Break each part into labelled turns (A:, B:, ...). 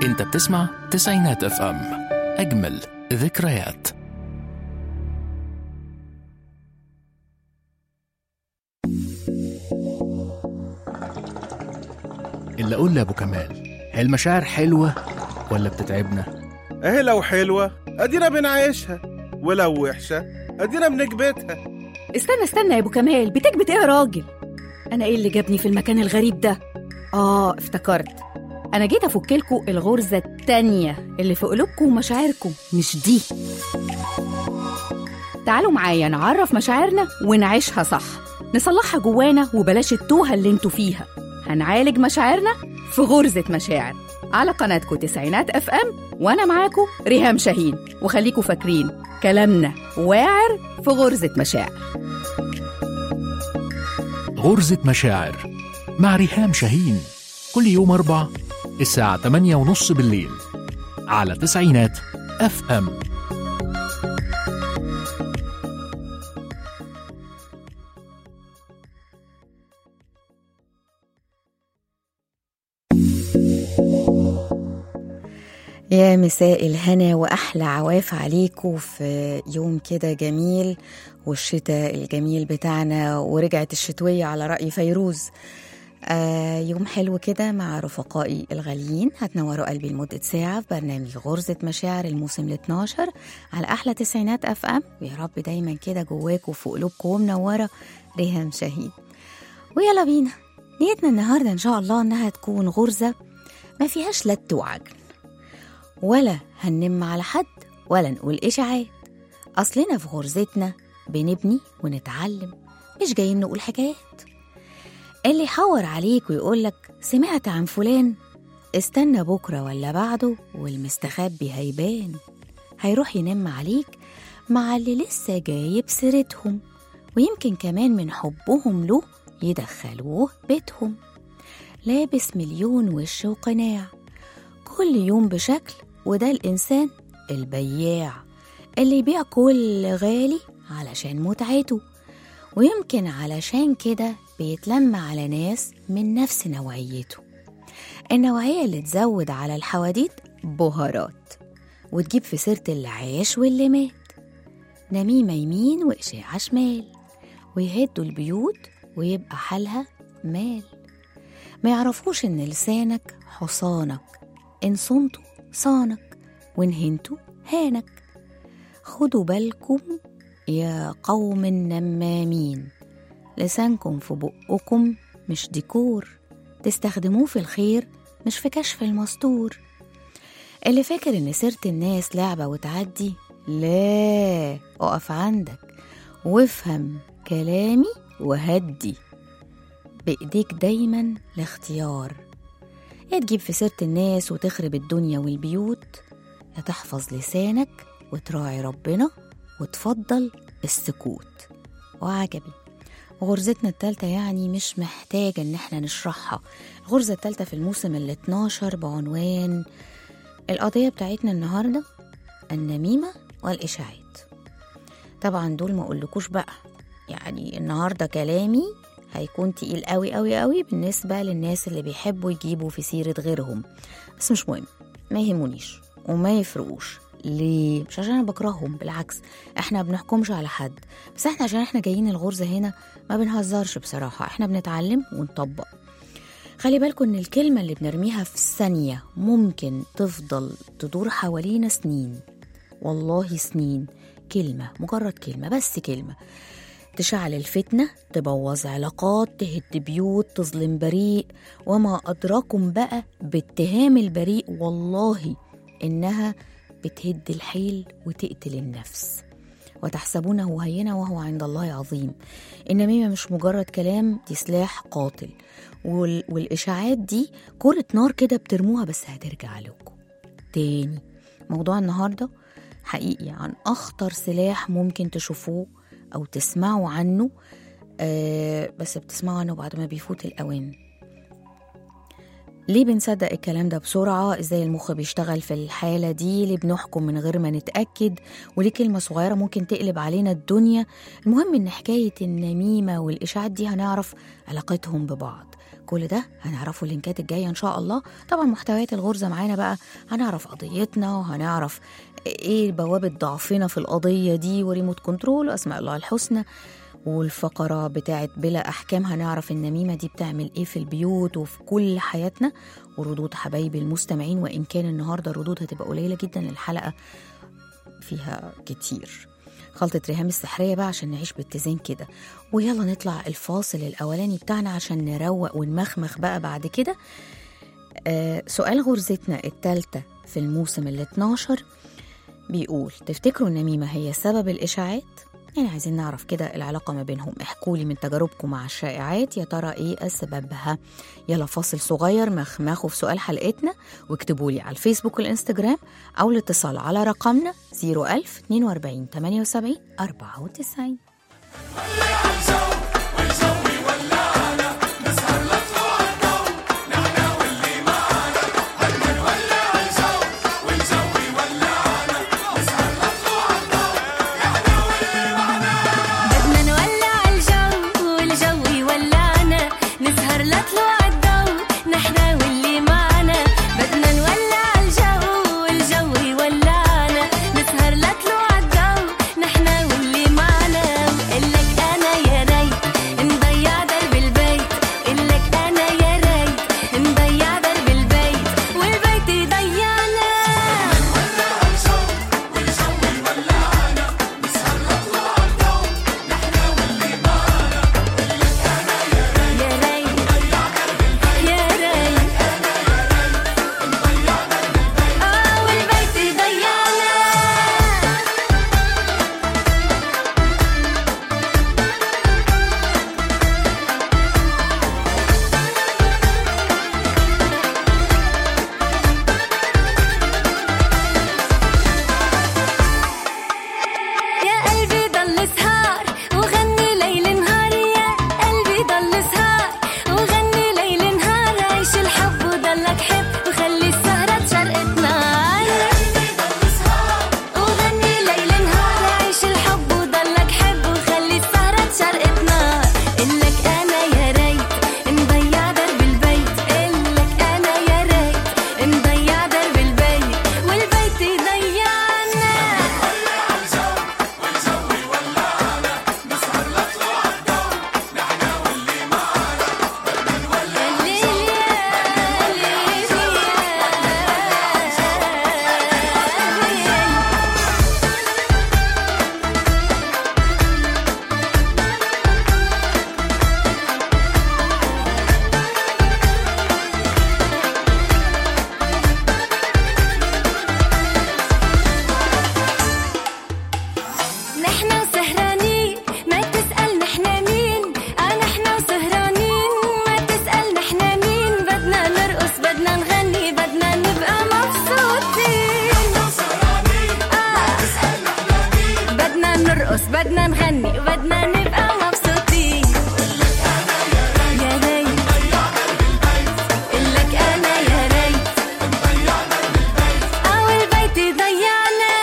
A: انت بتسمع تسعينات اف ام اجمل ذكريات اللي اقول لابو كمال هي المشاعر حلوه ولا بتتعبنا
B: اهي لو حلوة ادينا بنعيشها ولو وحشة ادينا بنكبتها
C: استنى استنى يا ابو كمال بتكبت ايه يا راجل انا ايه اللي جابني في المكان الغريب ده اه افتكرت انا جيت افكلكوا الغرزه التانيه اللي في قلوبكم ومشاعركم مش دي تعالوا معايا نعرف مشاعرنا ونعيشها صح نصلحها جوانا وبلاش التوهه اللي انتوا فيها هنعالج مشاعرنا في غرزه مشاعر على قناتكم تسعينات اف ام وانا معاكم ريهام شاهين وخليكم فاكرين كلامنا واعر في غرزه مشاعر
A: غرزة مشاعر مع ريهام شاهين كل يوم أربع الساعة 8 ونص بالليل على تسعينات اف ام
C: يا مساء الهنا واحلى عواف عليكم في يوم كده جميل والشتاء الجميل بتاعنا ورجعت الشتويه على راي فيروز آه يوم حلو كده مع رفقائي الغاليين هتنوروا قلبي لمدة ساعة في برنامج غرزة مشاعر الموسم ال 12 على أحلى تسعينات أف أم ويا رب دايما كده جواكم وفي قلوبكم ومنورة ريهام شاهين ويلا بينا نيتنا النهاردة إن شاء الله إنها تكون غرزة ما فيهاش لت وعجل ولا هننم على حد ولا نقول إشاعات أصلنا في غرزتنا بنبني ونتعلم مش جايين نقول حكايات اللي يحور عليك ويقولك سمعت عن فلان استنى بكرة ولا بعده والمستخبي هيبان هيروح ينم عليك مع اللي لسه جايب سيرتهم ويمكن كمان من حبهم له يدخلوه بيتهم لابس مليون وش وقناع كل يوم بشكل وده الإنسان البياع اللي يبيع كل غالي علشان متعته ويمكن علشان كده بيتلم على ناس من نفس نوعيته النوعية اللي تزود على الحواديت بهارات وتجيب في سيرة اللي عاش واللي مات نميمة يمين وإشاعة شمال ويهدوا البيوت ويبقى حالها مال ما يعرفوش إن لسانك حصانك إن صنته صانك وإن هنته هانك خدوا بالكم يا قوم النمامين لسانكم في بقكم مش ديكور تستخدموه في الخير مش في كشف المستور اللي فاكر ان سيرة الناس لعبة وتعدي لا اقف عندك وافهم كلامي وهدي بإيديك دايما الاختيار يا تجيب في سيرة الناس وتخرب الدنيا والبيوت يا تحفظ لسانك وتراعي ربنا وتفضل السكوت وعجبي غرزتنا التالتة يعني مش محتاجة إن احنا نشرحها الغرزة التالتة في الموسم ال 12 بعنوان القضية بتاعتنا النهاردة النميمة والإشاعات طبعا دول ما أقولكوش بقى يعني النهاردة كلامي هيكون تقيل قوي قوي قوي بالنسبة للناس اللي بيحبوا يجيبوا في سيرة غيرهم بس مش مهم ما يهمونيش وما يفرقوش ليه؟ مش عشان انا بكرههم بالعكس احنا بنحكمش على حد بس احنا عشان احنا جايين الغرزة هنا ما بنهزرش بصراحة احنا بنتعلم ونطبق خلي بالكم ان الكلمة اللي بنرميها في ثانية ممكن تفضل تدور حوالينا سنين والله سنين كلمة مجرد كلمة بس كلمة تشعل الفتنة تبوظ علاقات تهد بيوت تظلم بريء وما أدراكم بقى باتهام البريء والله إنها بتهد الحيل وتقتل النفس وتحسبونه هينا وهو عند الله عظيم النميمة مش مجرد كلام دي سلاح قاتل وال... والإشاعات دي كرة نار كده بترموها بس هترجع لكم تاني موضوع النهاردة حقيقي عن أخطر سلاح ممكن تشوفوه أو تسمعوا عنه آه بس بتسمعوا عنه بعد ما بيفوت الأوان ليه بنصدق الكلام ده بسرعة ازاي المخ بيشتغل في الحالة دي ليه بنحكم من غير ما نتأكد وليه كلمة صغيرة ممكن تقلب علينا الدنيا المهم ان حكاية النميمة والإشاعات دي هنعرف علاقتهم ببعض كل ده هنعرفه اللينكات الجايه ان شاء الله طبعا محتويات الغرزه معانا بقى هنعرف قضيتنا وهنعرف ايه بوابه ضعفنا في القضيه دي وريموت كنترول واسماء الله الحسنى والفقرة بتاعت بلا أحكام هنعرف النميمة دي بتعمل إيه في البيوت وفي كل حياتنا وردود حبايبي المستمعين وإن كان النهاردة الردود هتبقى قليلة جدا الحلقة فيها كتير خلطة ريهام السحرية بقى عشان نعيش باتزان كده ويلا نطلع الفاصل الأولاني بتاعنا عشان نروق ونمخمخ بقى بعد كده آه سؤال غرزتنا التالتة في الموسم ال 12 بيقول تفتكروا النميمة هي سبب الإشاعات؟ يعني عايزين نعرف كده العلاقة ما بينهم احكوا لي من تجاربكم مع الشائعات يا ترى ايه سببها يلا فاصل صغير مخمخوا في سؤال حلقتنا واكتبوا لي على الفيسبوك والانستجرام او الاتصال على رقمنا 01000 42 78 94
D: بدنا نولع الجو والجو يولعنا نسهر لطلوع الضو نحنا واللي معنا بدنا نولع الجو والجو يولعنا نسهر لطلوع الضو نحنا واللي معنا وقلك انا يا ريت نضيع درب البيت قلك انا يا ريت نضيع درب البيت والبيت يضيعنا يا ريت يا ريت اه والبيت ضيعنا يا قلبي ضل سهار وغني ليل نهار يا قلبي ضل سهار وغني ليل نهار عيش الحب وضلك حب وخلي السهرة تشرقت نار وغني ليل نهار عيش الحب وضلك حب وخلي السهرة تشرقت نار قلك انا يا ريت نضيع درب البيت قلك انا يا ريت نضيع درب البيت والبيت يضيعنا نحنا وسهرانين ما تسأل نحنا مين اه نحنا وسهرانين ما تسأل نحنا مين بدنا نرقص بدنا نغني بدنا نبقى مبسوطين آه. بدنا نرقص بدنا نغني وبدنا نبقى مبسوطين يا ريت قلك انا يا ريت اه والبيت يضيعنا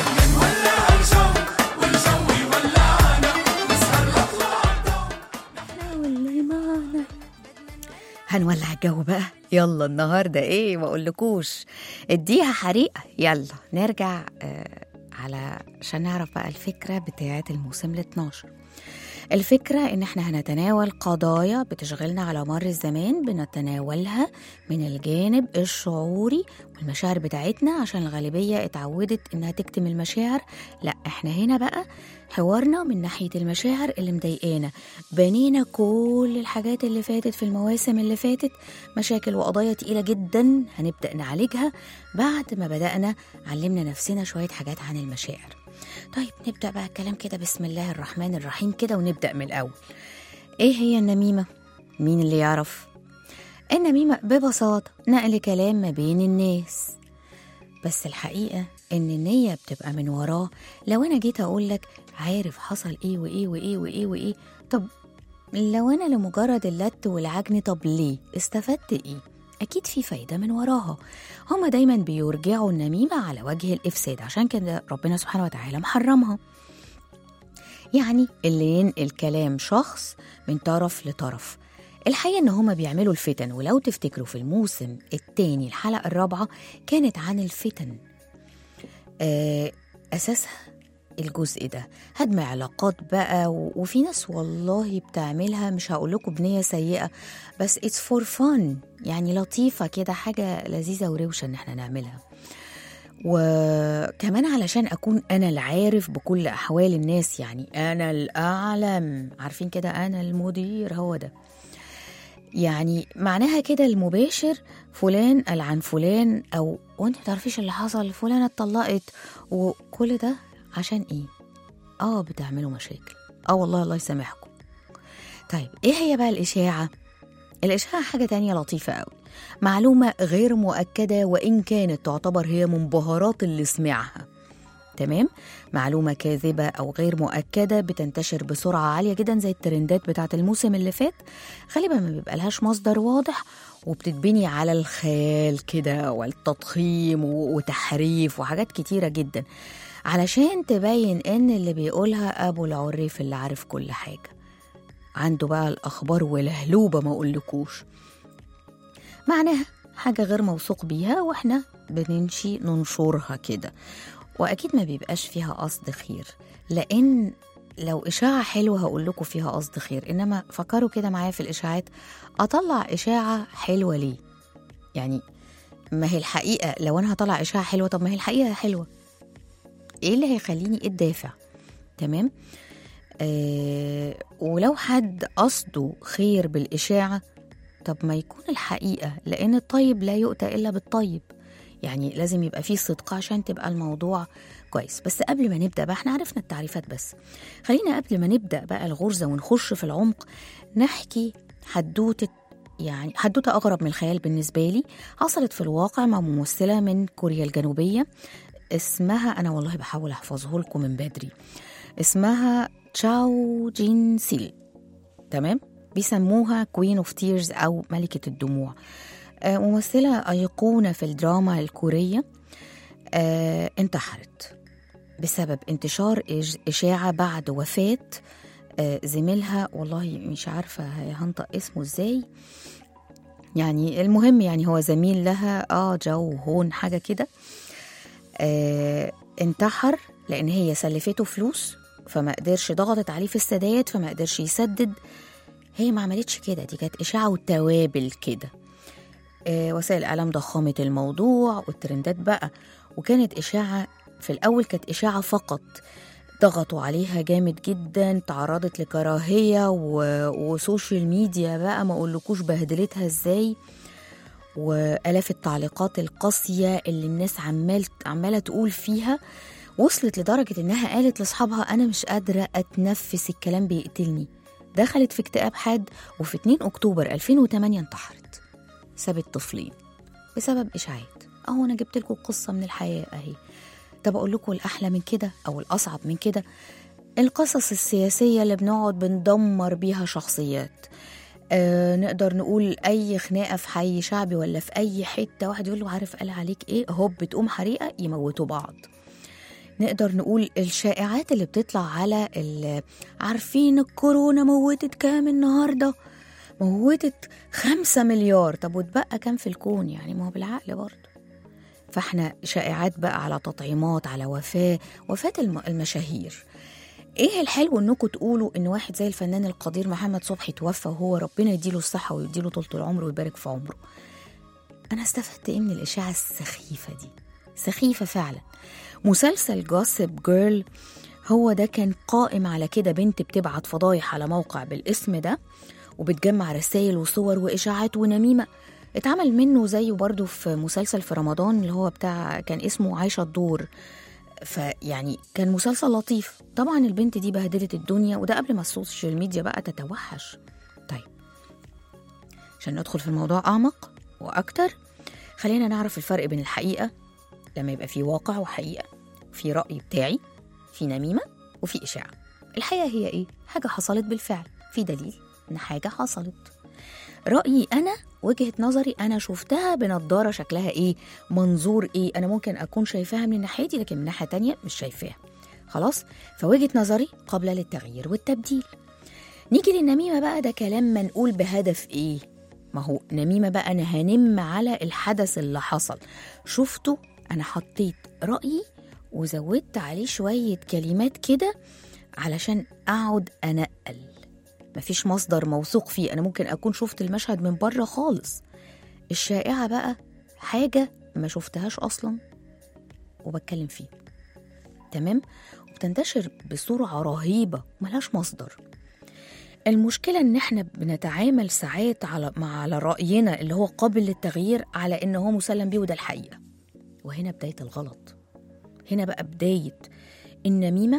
C: واللي معنا هنولع الجو بقى يلا النهارده ايه ما اقولكوش اديها حريقه يلا نرجع آه على عشان نعرف بقى الفكره بتاعه الموسم ال 12 الفكرة إن إحنا هنتناول قضايا بتشغلنا على مر الزمان بنتناولها من الجانب الشعوري والمشاعر بتاعتنا عشان الغالبية اتعودت إنها تكتم المشاعر لا إحنا هنا بقى حوارنا من ناحية المشاعر اللي مضايقانا بنينا كل الحاجات اللي فاتت في المواسم اللي فاتت مشاكل وقضايا تقيلة جدا هنبدأ نعالجها بعد ما بدأنا علمنا نفسنا شوية حاجات عن المشاعر طيب نبدأ بقى الكلام كده بسم الله الرحمن الرحيم كده ونبدأ من الأول إيه هي النميمة؟ مين اللي يعرف؟ النميمة ببساطة نقل كلام ما بين الناس بس الحقيقة إن النية بتبقى من وراه لو أنا جيت أقول لك عارف حصل إيه وإيه وإيه وإيه وإيه طب لو أنا لمجرد اللت والعجن طب ليه؟ استفدت إيه؟ أكيد في فايدة من وراها هما دايما بيرجعوا النميمة على وجه الإفساد عشان كده ربنا سبحانه وتعالى محرمها يعني اللي ينقل كلام شخص من طرف لطرف الحقيقة إن هما بيعملوا الفتن ولو تفتكروا في الموسم الثاني الحلقة الرابعة كانت عن الفتن آه، أساسها الجزء ده هدم علاقات بقى و- وفي ناس والله بتعملها مش هقول لكم بنية سيئة بس اتس فور فن يعني لطيفة كده حاجة لذيذة وروشة إن احنا نعملها وكمان علشان أكون أنا العارف بكل أحوال الناس يعني أنا الأعلم عارفين كده أنا المدير هو ده يعني معناها كده المباشر فلان قال عن فلان او وانت متعرفيش اللي حصل فلانة اتطلقت وكل ده عشان ايه اه بتعملوا مشاكل اه والله الله يسامحكم طيب ايه هي بقى الاشاعة الاشاعة حاجة تانية لطيفة قوي معلومة غير مؤكدة وإن كانت تعتبر هي من بهارات اللي سمعها تمام معلومة كاذبة أو غير مؤكدة بتنتشر بسرعة عالية جدا زي الترندات بتاعة الموسم اللي فات غالبا ما بيبقى لهاش مصدر واضح وبتتبني على الخيال كده والتضخيم و- وتحريف وحاجات كتيرة جدا علشان تبين ان اللي بيقولها ابو العريف اللي عارف كل حاجة عنده بقى الاخبار ولهلوبة ما اقولكوش معناها حاجة غير موثوق بيها واحنا بنمشي ننشرها كده واكيد ما بيبقاش فيها قصد خير لان لو اشاعه حلوه هقول لكم فيها قصد خير انما فكروا كده معايا في الاشاعات اطلع اشاعه حلوه ليه يعني ما هي الحقيقه لو انا هطلع اشاعه حلوه طب ما هي الحقيقه حلوه ايه اللي هيخليني ايه الدافع تمام آه ولو حد قصده خير بالاشاعه طب ما يكون الحقيقه لان الطيب لا يؤتى الا بالطيب يعني لازم يبقى فيه صدق عشان تبقى الموضوع كويس بس قبل ما نبدا بقى احنا عرفنا التعريفات بس خلينا قبل ما نبدا بقى الغرزه ونخش في العمق نحكي حدوته يعني حدوته اغرب من الخيال بالنسبه لي حصلت في الواقع مع ممثله من كوريا الجنوبيه اسمها انا والله بحاول احفظه لكم من بدري اسمها تشاو جين سيل تمام بيسموها كوين اوف تيرز او ملكه الدموع آه، ممثله ايقونه في الدراما الكوريه آه، انتحرت بسبب انتشار إج- اشاعه بعد وفاه آه، زميلها والله مش عارفه هنطق اسمه ازاي يعني المهم يعني هو زميل لها اه جو هون حاجه كده آه انتحر لان هي سلفته فلوس فما قدرش ضغطت عليه في السداد فما قدرش يسدد هي ما عملتش كده دي كانت اشاعه وتوابل كده آه وسائل الاعلام ضخمت الموضوع والترندات بقى وكانت اشاعه في الاول كانت اشاعه فقط ضغطوا عليها جامد جدا تعرضت لكراهيه و... وسوشيال ميديا بقى ما اقولكوش بهدلتها ازاي والاف التعليقات القاسيه اللي الناس عمال عماله تقول فيها وصلت لدرجه انها قالت لاصحابها انا مش قادره اتنفس الكلام بيقتلني دخلت في اكتئاب حاد وفي 2 اكتوبر 2008 انتحرت سابت طفلين بسبب اشاعات اهو انا جبت لكم قصه من الحياه اهي طب اقول لكم الاحلى من كده او الاصعب من كده القصص السياسيه اللي بنقعد بندمر بيها شخصيات آه نقدر نقول اي خناقه في حي شعبي ولا في اي حته واحد يقول له عارف قال عليك ايه هوب تقوم حريقه يموتوا بعض نقدر نقول الشائعات اللي بتطلع على ال- عارفين الكورونا موتت كام النهارده موتت خمسة مليار طب واتبقى كام في الكون يعني ما هو بالعقل برضه فاحنا شائعات بقى على تطعيمات على وفاة وفاة الم- المشاهير ايه الحلو انكم تقولوا ان واحد زي الفنان القدير محمد صبحي توفى وهو ربنا يديله الصحة ويديله طولة العمر ويبارك في عمره انا استفدت ايه من الاشاعة السخيفة دي سخيفة فعلا مسلسل جوسب جيرل هو ده كان قائم على كده بنت بتبعت فضايح على موقع بالاسم ده وبتجمع رسائل وصور وإشاعات ونميمة اتعمل منه زيه برضه في مسلسل في رمضان اللي هو بتاع كان اسمه عايشة الدور فيعني كان مسلسل لطيف طبعا البنت دي بهدلت الدنيا وده قبل ما السوشيال ميديا بقى تتوحش طيب عشان ندخل في الموضوع أعمق وأكتر خلينا نعرف الفرق بين الحقيقة لما يبقى في واقع وحقيقة في رأي بتاعي في نميمة وفي إشاعة الحقيقة هي إيه؟ حاجة حصلت بالفعل في دليل إن حاجة حصلت رأيي أنا وجهة نظري أنا شفتها بنضارة شكلها إيه منظور إيه أنا ممكن أكون شايفاها من ناحيتي لكن من ناحية تانية مش شايفاها خلاص فوجهة نظري قابلة للتغيير والتبديل نيجي للنميمة بقى ده كلام منقول بهدف ايه ما هو نميمة بقى أنا هنم على الحدث اللي حصل شفته أنا حطيت رأيي وزودت عليه شوية كلمات كده علشان أقعد أنقل مفيش مصدر موثوق فيه أنا ممكن أكون شفت المشهد من بره خالص الشائعة بقى حاجة ما شفتهاش أصلا وبتكلم فيه تمام وبتنتشر بسرعة رهيبة ملهاش مصدر المشكلة إن إحنا بنتعامل ساعات على مع على رأينا اللي هو قابل للتغيير على إن هو مسلم بيه وده الحقيقة وهنا بداية الغلط هنا بقى بداية النميمة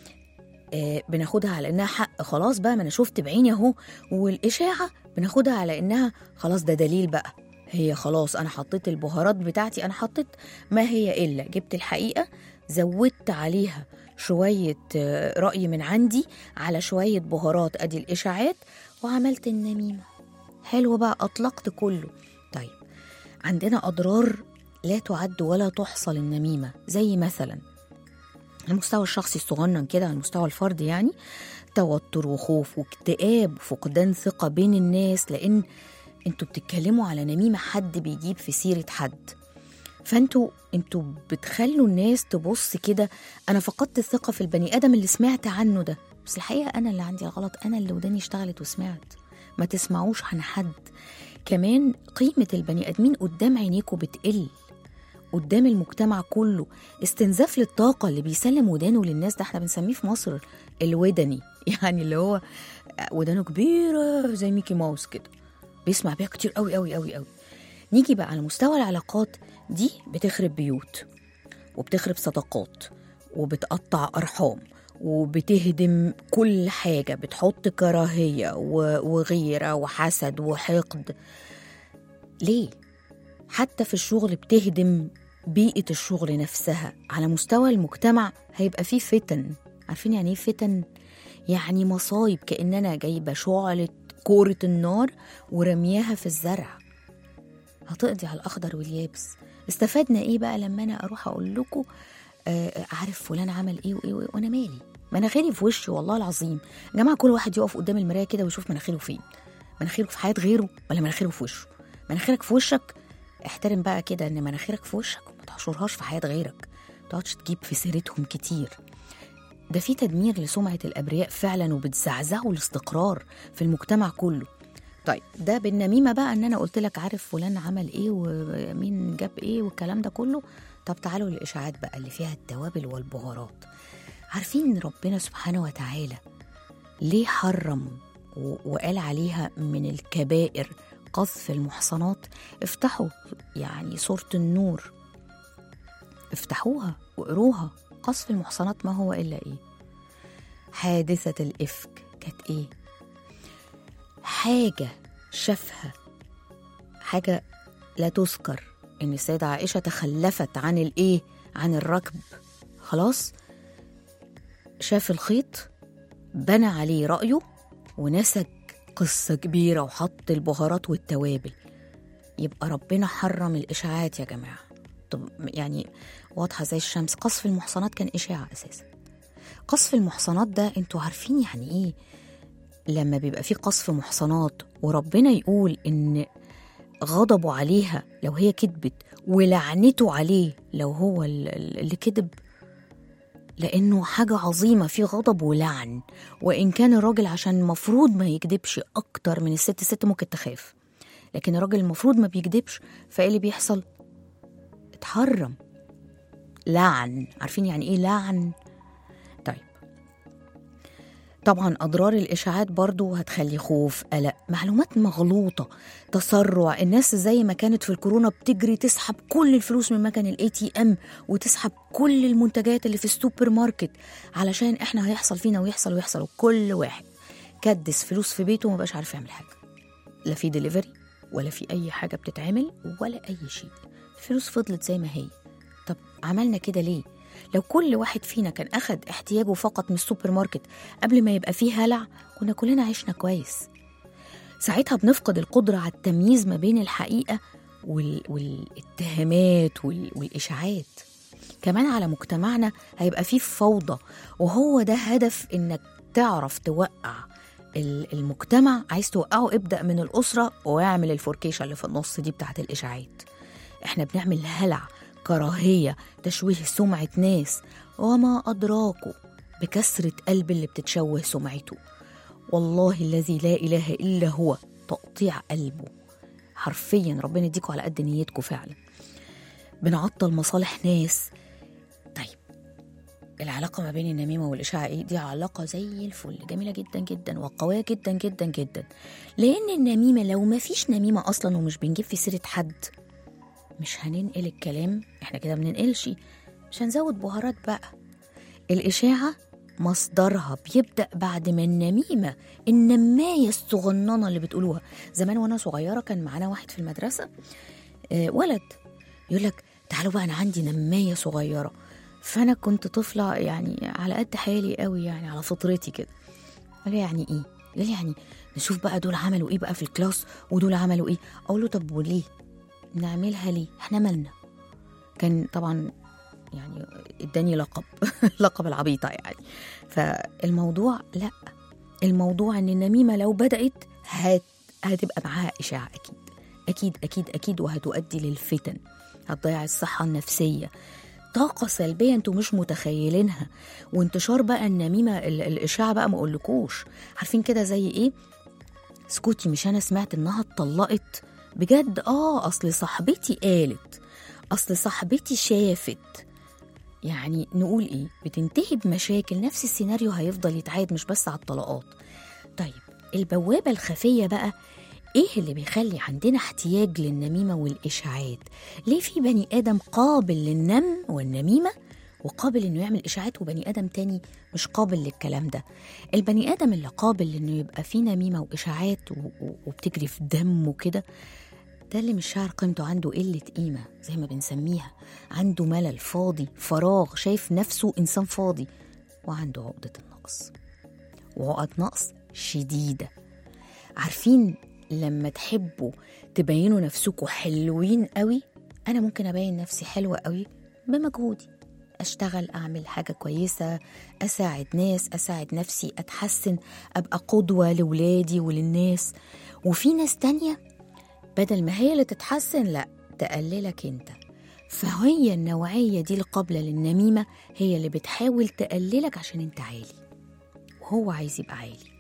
C: آه بناخدها على إنها حق خلاص بقى ما أنا شفت بعيني أهو والإشاعة بناخدها على إنها خلاص ده دليل بقى هي خلاص أنا حطيت البهارات بتاعتي أنا حطيت ما هي إلا جبت الحقيقة زودت عليها شوية آه، رأي من عندي على شوية بهارات أدي الإشاعات وعملت النميمة حلو بقى أطلقت كله طيب عندنا أضرار لا تعد ولا تحصى للنميمة زي مثلا على المستوى الشخصي الصغنن كده على المستوى الفردي يعني توتر وخوف واكتئاب وفقدان ثقة بين الناس لأن انتوا بتتكلموا على نميمة حد بيجيب في سيرة حد فانتوا انتوا بتخلوا الناس تبص كده انا فقدت الثقة في البني آدم اللي سمعت عنه ده بس الحقيقة أنا اللي عندي الغلط أنا اللي وداني اشتغلت وسمعت ما تسمعوش عن حد كمان قيمة البني آدمين قدام عينيكوا بتقل قدام المجتمع كله استنزاف للطاقة اللي بيسلم ودانه للناس ده احنا بنسميه في مصر الودني يعني اللي هو ودانه كبيرة زي ميكي ماوس كده بيسمع بيها كتير قوي قوي قوي قوي نيجي بقى على مستوى العلاقات دي بتخرب بيوت وبتخرب صداقات وبتقطع أرحام وبتهدم كل حاجة بتحط كراهية و- وغيرة وحسد وحقد ليه؟ حتى في الشغل بتهدم بيئة الشغل نفسها على مستوى المجتمع هيبقى فيه فتن عارفين يعني ايه فتن؟ يعني مصايب كأن أنا جايبة شعلة كورة النار ورمياها في الزرع هتقضي على الأخضر واليابس استفدنا ايه بقى لما انا اروح اقول لكم آه عارف فلان عمل ايه وايه وإيه وانا مالي مناخيري في وشي والله العظيم يا جماعه كل واحد يقف قدام المرايه كده ويشوف مناخيره فين مناخيره في حياه غيره ولا مناخيره في وشه مناخيرك في وشك احترم بقى كده ان مناخيرك في وشك وما تحشرهاش في حياه غيرك ما تقعدش تجيب في سيرتهم كتير ده في تدمير لسمعه الابرياء فعلا وبتزعزعوا الاستقرار في المجتمع كله طيب ده بالنميمه بقى ان انا قلت لك عارف فلان عمل ايه ومين جاب ايه والكلام ده كله طب تعالوا للاشاعات بقى اللي فيها التوابل والبهارات عارفين ربنا سبحانه وتعالى ليه حرم و- وقال عليها من الكبائر قذف المحصنات افتحوا يعني سورة النور افتحوها واقروها قذف المحصنات ما هو إلا إيه حادثة الإفك كانت إيه حاجة شافها حاجة لا تذكر إن السيدة عائشة تخلفت عن الإيه عن الركب خلاص شاف الخيط بنى عليه رأيه ونسج قصة كبيرة وحط البهارات والتوابل يبقى ربنا حرم الإشاعات يا جماعة طب يعني واضحة زي الشمس قصف المحصنات كان إشاعة أساسا قصف المحصنات ده انتوا عارفين يعني إيه لما بيبقى فيه قصف محصنات وربنا يقول إن غضبه عليها لو هي كذبت ولعنته عليه لو هو ال- ال- اللي كذب لأنه حاجة عظيمة في غضب ولعن وإن كان الراجل عشان المفروض ما يكذبش أكتر من الست الست ممكن تخاف لكن الراجل المفروض ما بيكذبش فإيه اللي بيحصل؟ اتحرم لعن عارفين يعني إيه لعن؟ طيب طبعا أضرار الإشاعات برضو هتخلي خوف قلق معلومات مغلوطة تسرع الناس زي ما كانت في الكورونا بتجري تسحب كل الفلوس من مكان الاي تي ام وتسحب كل المنتجات اللي في السوبر ماركت علشان احنا هيحصل فينا ويحصل ويحصل وكل واحد كدس فلوس في بيته وما بقاش عارف يعمل حاجة لا في دليفري ولا في أي حاجة بتتعمل ولا أي شيء الفلوس فضلت زي ما هي طب عملنا كده ليه؟ لو كل واحد فينا كان أخد احتياجه فقط من السوبر ماركت قبل ما يبقى فيه هلع كنا كلنا عشنا كويس ساعتها بنفقد القدرة على التمييز ما بين الحقيقة وال... والاتهامات وال... والإشاعات كمان على مجتمعنا هيبقى فيه فوضى وهو ده هدف إنك تعرف توقع ال- المجتمع عايز توقعه ابدأ من الأسرة واعمل الفوركيشة اللي في النص دي بتاعت الإشاعات احنا بنعمل هلع كراهية تشويه سمعة ناس وما أدراكوا بكسرة قلب اللي بتتشوه سمعته والله الذي لا إله إلا هو تقطيع قلبه حرفيا ربنا يديكوا على قد نيتكم فعلا بنعطل مصالح ناس طيب العلاقة ما بين النميمة والإشاعة إيه؟ دي علاقة زي الفل جميلة جدا جدا وقوية جدا جدا جدا لأن النميمة لو ما فيش نميمة أصلا ومش بنجيب في سيرة حد مش هننقل الكلام احنا كده بننقلش مش هنزود بهارات بقى الإشاعة مصدرها بيبدأ بعد ما النميمة النماية الصغننة اللي بتقولوها زمان وأنا صغيرة كان معانا واحد في المدرسة آه ولد يقول لك تعالوا بقى أنا عندي نماية صغيرة فأنا كنت طفلة يعني على قد حالي قوي يعني على فطرتي كده قال لي يعني إيه؟ قال لي يعني نشوف بقى دول عملوا إيه بقى في الكلاس ودول عملوا إيه؟ أقول له طب وليه؟ نعملها ليه؟ إحنا مالنا؟ كان طبعا يعني اداني لقب لقب العبيطه يعني فالموضوع لا الموضوع ان النميمه لو بدات هت هتبقى معاها اشاعه اكيد اكيد اكيد اكيد وهتؤدي للفتن هتضيع الصحه النفسيه طاقه سلبيه انتوا مش متخيلينها وانتشار بقى النميمه ال- الاشاعه بقى ما اقولكوش عارفين كده زي ايه سكوتي مش انا سمعت انها اتطلقت بجد اه اصل صاحبتي قالت اصل صاحبتي شافت يعني نقول ايه بتنتهي بمشاكل نفس السيناريو هيفضل يتعاد مش بس على الطلاقات طيب البوابة الخفية بقى ايه اللي بيخلي عندنا احتياج للنميمة والإشاعات ليه في بني آدم قابل للنم والنميمة وقابل انه يعمل اشاعات وبني ادم تاني مش قابل للكلام ده البني ادم اللي قابل انه يبقى فيه نميمه واشاعات و- و- وبتجري في دمه كده ده اللي مش شاعر قيمته عنده قلة قيمة زي ما بنسميها عنده ملل فاضي فراغ شايف نفسه إنسان فاضي وعنده عقدة النقص وعقد نقص شديدة عارفين لما تحبوا تبينوا نفسكم حلوين قوي أنا ممكن أبين نفسي حلوة قوي بمجهودي أشتغل أعمل حاجة كويسة أساعد ناس أساعد نفسي أتحسن أبقى قدوة لولادي وللناس وفي ناس تانية بدل ما هي اللي تتحسن لا تقللك انت فهي النوعية دي القابلة للنميمة هي اللي بتحاول تقللك عشان انت عالي وهو عايز يبقى عالي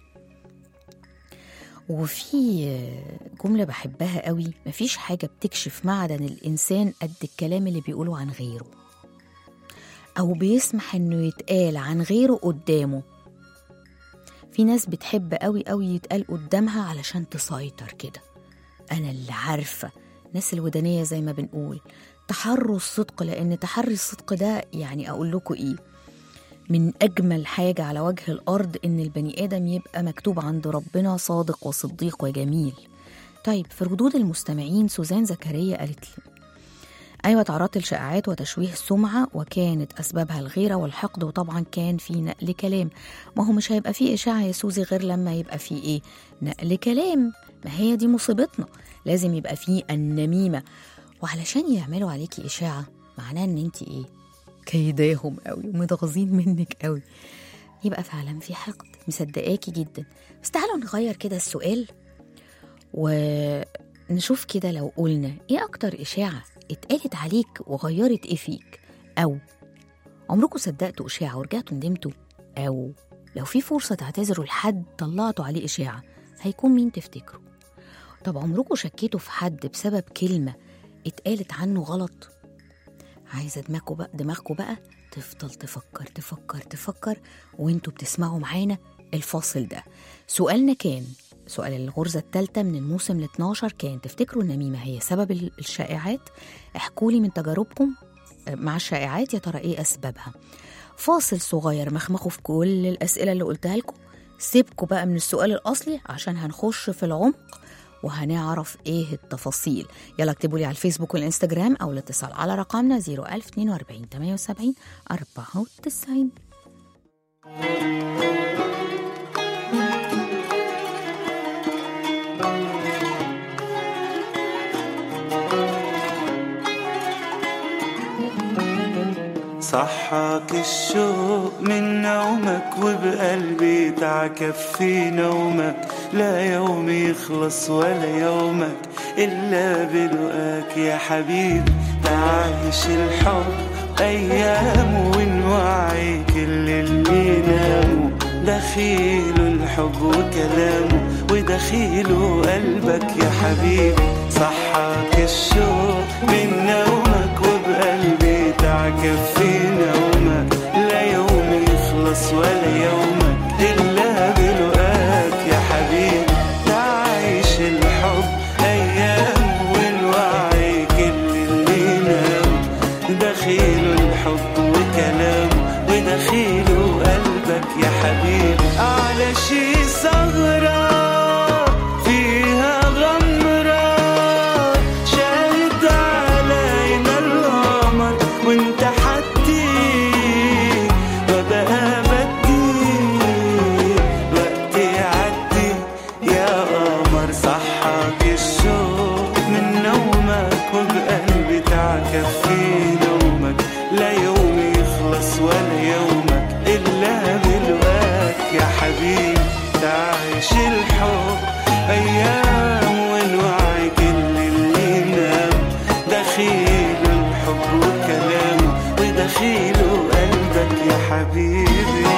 C: وفي جملة بحبها قوي مفيش حاجة بتكشف معدن الإنسان قد الكلام اللي بيقوله عن غيره أو بيسمح إنه يتقال عن غيره قدامه في ناس بتحب قوي قوي يتقال قدامها علشان تسيطر كده أنا اللي عارفة ناس الودانية زي ما بنقول تحروا الصدق لأن تحري الصدق ده يعني أقول لكم إيه من أجمل حاجة على وجه الأرض إن البني آدم يبقى مكتوب عند ربنا صادق وصديق وجميل طيب في ردود المستمعين سوزان زكريا قالت لي أيوة تعرضت لشائعات وتشويه السمعة وكانت أسبابها الغيرة والحقد وطبعا كان في نقل كلام ما هو مش هيبقى فيه إشاعة يا سوزي غير لما يبقى فيه إيه نقل كلام ما هي دي مصيبتنا لازم يبقى فيه النميمة وعلشان يعملوا عليكي إشاعة معناه إن أنت إيه كيداهم قوي ومتغاظين منك قوي يبقى فعلا في حقد مصدقاكي جدا بس تعالوا نغير كده السؤال ونشوف كده لو قلنا ايه اكتر اشاعه اتقالت عليك وغيرت ايه فيك او عمركم صدقتوا اشاعه ورجعتوا ندمتوا او لو في فرصه تعتذروا لحد طلعتوا عليه اشاعه هيكون مين تفتكروا طب عمركم شكيتوا في حد بسبب كلمه اتقالت عنه غلط عايزه دماغكم بقى دماغكم بقى تفضل تفكر تفكر تفكر وانتوا بتسمعوا معانا الفاصل ده سؤالنا كان سؤال الغرزة الثالثة من الموسم ال 12 كان تفتكروا النميمة هي سبب ال- الشائعات؟ احكوا لي من تجاربكم مع الشائعات يا ترى ايه أسبابها؟ فاصل صغير مخمخوا في كل الأسئلة اللي قلتها لكم سيبكوا بقى من السؤال الأصلي عشان هنخش في العمق وهنعرف ايه التفاصيل يلا اكتبوا لي على الفيسبوك والانستجرام او الاتصال على رقمنا 01042 78 94
E: صحاك الشوق من نومك وبقلبي تعكف في نومك لا يوم يخلص ولا يومك إلا بلقاك يا حبيبي تعيش الحب أيام ونوعي كل اللي ناموا دخيله الحب وكلامه ودخيله قلبك يا حبيبي صحاك الشوق من نومك وبقلبي تعكف في نومك لا يوم يخلص ولا يومك إلا بلقاك يا حبيبي تعيش الحب أيام والوعي كل اللي نام دخيله الحب وكلامه ودخيله قلبك يا حبيبي على شي ثغرة فيها غمرة شاهد علينا القمر وانت حدي وبقى بدي وقتي عدي يا قمر صحاك الشوق من نومك وبقلبي تعكف في نومك لا يوم يخلص ولا يومك إلا بلقاك يا حبيبي تعيش الحب أيام والوعي كل اللي نام دخيل الحب وكلامه ودخيله قلبك يا حبيبي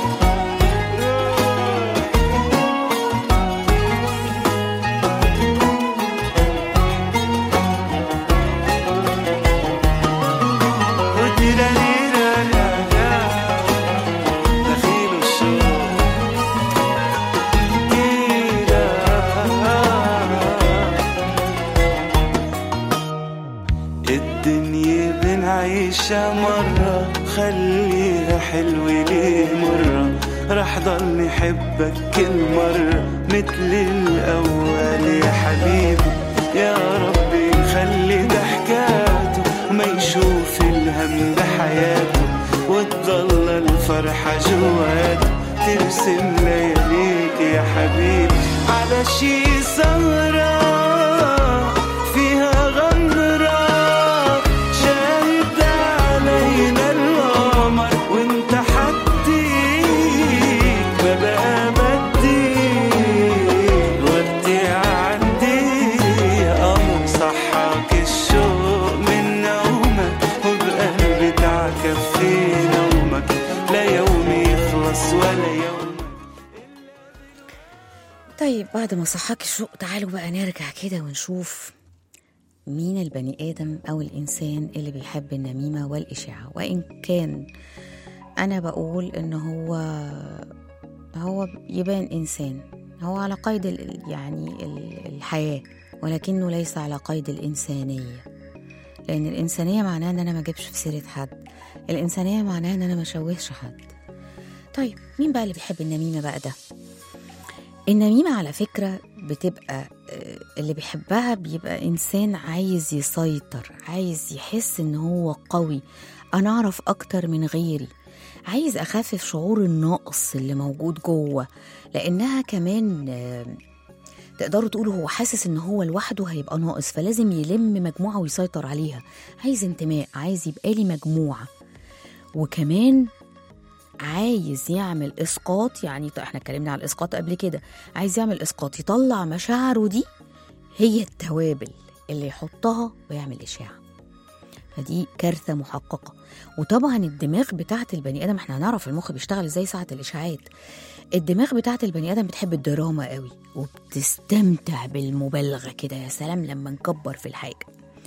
E: وديراريرارالا، دخيل الشوق الدنيا بنعيشها مرة خليها حلوة ليه مرة رح ضل نحبك كل مرة مثل الأول يا حبيبي يا ربي خلي ضحكاته ما يشوف الهم بحياته وتضل الفرحة جواته ترسم لياليك يا حبيبي على شي سهرة فيها غمرة شاهد علينا القمر وانت حدي ما بقى بدي وقتي عندي يا قمر صحاك الشوق من نومك وبقلبي تعكف في نومك لا يوم يخلص ولا يوم
C: طيب بعد ما صحاك الشوق تعالوا بقى نرجع كده ونشوف مين البني آدم أو الإنسان اللي بيحب النميمة والإشاعة وإن كان أنا بقول إن هو هو يبان إنسان هو على قيد ال- يعني ال- الحياة ولكنه ليس على قيد الإنسانية لأن الإنسانية معناها إن أنا ما أجيبش في سيرة حد الإنسانية معناها إن أنا ما أشوهش حد طيب مين بقى اللي بيحب النميمة بقى ده النميمة على فكرة بتبقى آه، اللي بيحبها بيبقى إنسان عايز يسيطر عايز يحس إن هو قوي أنا أعرف أكتر من غيري عايز أخفف شعور النقص اللي موجود جوه لأنها كمان آه، تقدروا تقولوا هو حاسس إن هو لوحده هيبقى ناقص فلازم يلم مجموعة ويسيطر عليها عايز انتماء عايز يبقى لي مجموعة وكمان عايز يعمل اسقاط يعني طيب احنا اتكلمنا على الاسقاط قبل كده عايز يعمل اسقاط يطلع مشاعره دي هي التوابل اللي يحطها ويعمل اشاعه فدي كارثه محققه وطبعا الدماغ بتاعت البني ادم احنا هنعرف المخ بيشتغل ازاي ساعه الاشاعات الدماغ بتاعت البني ادم بتحب الدراما قوي وبتستمتع بالمبالغه كده يا سلام لما نكبر في الحاجه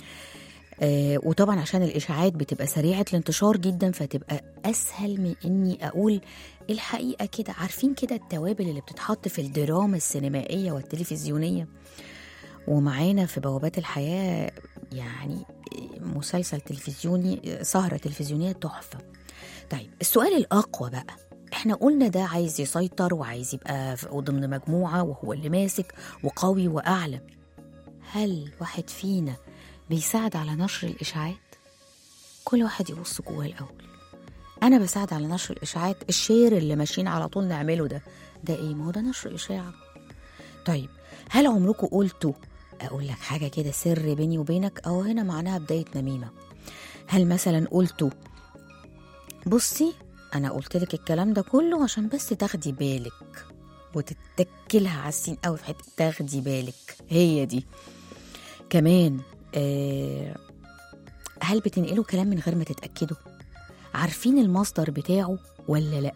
C: آه وطبعا عشان الاشاعات بتبقى سريعه الانتشار جدا فتبقى اسهل من اني اقول الحقيقه كده عارفين كده التوابل اللي بتتحط في الدراما السينمائيه والتلفزيونيه ومعانا في بوابات الحياه يعني مسلسل تلفزيوني سهره تلفزيونيه تحفه طيب السؤال الاقوى بقى احنا قلنا ده عايز يسيطر وعايز يبقى في- ضمن مجموعه وهو اللي ماسك وقوي واعلى هل واحد فينا بيساعد على نشر الإشاعات؟ كل واحد يبص جواه الأول أنا بساعد على نشر الإشاعات الشير اللي ماشيين على طول نعمله ده ده إيه؟ ما هو ده نشر إشاعة طيب هل عمركم قلتوا أقول لك حاجة كده سر بيني وبينك أو هنا معناها بداية نميمة هل مثلا قلتوا بصي انا قلت لك الكلام ده كله عشان بس تاخدي بالك وتتكلها على السين قوي في حته تاخدي بالك هي دي كمان آه هل بتنقلوا كلام من غير ما تتاكدوا عارفين المصدر بتاعه ولا لا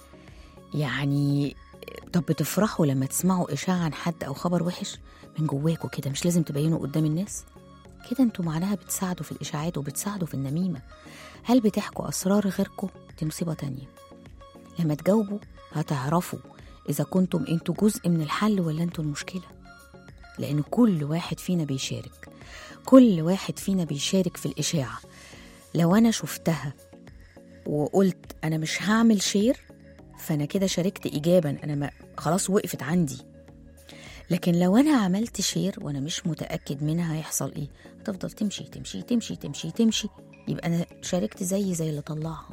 C: يعني طب بتفرحوا لما تسمعوا اشاعه عن حد او خبر وحش من جواكوا كده مش لازم تبينوا قدام الناس كده انتوا معناها بتساعدوا في الاشاعات وبتساعدوا في النميمه هل بتحكوا اسرار غيركم دي مصيبه تانية لما تجاوبوا هتعرفوا اذا كنتم انتوا جزء من الحل ولا انتوا المشكله لان كل واحد فينا بيشارك كل واحد فينا بيشارك في الاشاعه لو انا شفتها وقلت انا مش هعمل شير فانا كده شاركت ايجابا انا ما خلاص وقفت عندي لكن لو انا عملت شير وانا مش متاكد منها هيحصل ايه هتفضل تمشي تمشي تمشي تمشي تمشي يبقى انا شاركت زي زي اللي طلعها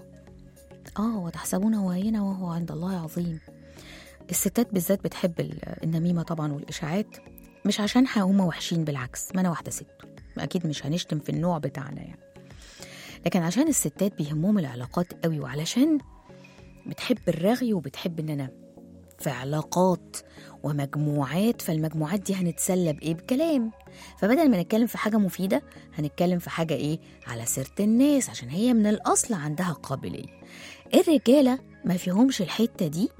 C: اه وتحسبونه هينا وهو عند الله عظيم الستات بالذات بتحب ال- النميمه طبعا والاشاعات مش عشان هم وحشين بالعكس ما انا واحده ست اكيد مش هنشتم في النوع بتاعنا يعني لكن عشان الستات بيهمهم العلاقات قوي وعلشان بتحب الرغي وبتحب ان انا في علاقات ومجموعات فالمجموعات دي هنتسلى بايه بكلام فبدل ما نتكلم في حاجه مفيده هنتكلم في حاجه ايه على سيره الناس عشان هي من الاصل عندها قابليه الرجاله ما فيهمش الحته دي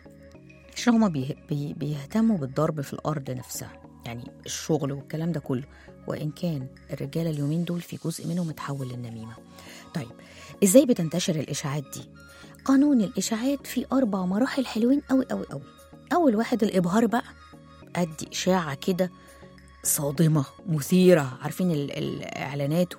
C: عشان هما بيه بي بيهتموا بالضرب في الارض نفسها يعني الشغل والكلام ده كله وان كان الرجاله اليومين دول في جزء منهم اتحول للنميمه طيب ازاي بتنتشر الاشاعات دي قانون الاشاعات فيه اربع مراحل حلوين قوي قوي قوي اول واحد الابهار بقى ادي اشاعه كده صادمه مثيره عارفين ال- الاعلانات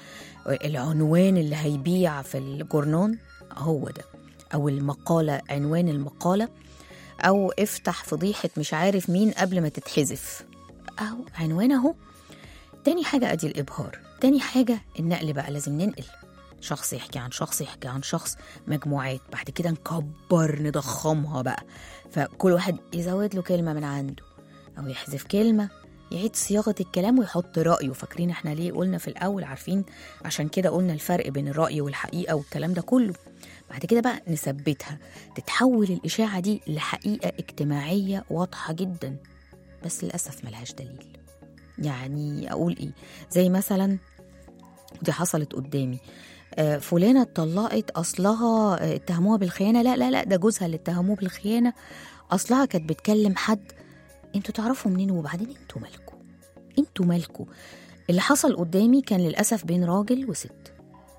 C: والعنوان اللي هيبيع في الجورنان هو ده او المقاله عنوان المقاله او افتح فضيحه مش عارف مين قبل ما تتحذف اهو عنوان اهو تاني حاجه ادي الابهار تاني حاجه النقل بقى لازم ننقل شخص يحكي عن شخص يحكي عن شخص مجموعات بعد كده نكبر نضخمها بقى فكل واحد يزود له كلمه من عنده او يحذف كلمه يعيد صياغه الكلام ويحط رايه فاكرين احنا ليه قلنا في الاول عارفين عشان كده قلنا الفرق بين الراي والحقيقه والكلام ده كله بعد كده بقى نثبتها تتحول الاشاعه دي لحقيقه اجتماعيه واضحه جدا بس للاسف ملهاش دليل يعني اقول ايه زي مثلا دي حصلت قدامي آه، فلانه اتطلقت اصلها آه، اتهموها بالخيانه لا لا لا ده جوزها اللي اتهموه بالخيانه اصلها كانت بتكلم حد انتوا تعرفوا منين وبعدين انتوا مالكوا انتوا مالكوا اللي حصل قدامي كان للاسف بين راجل وست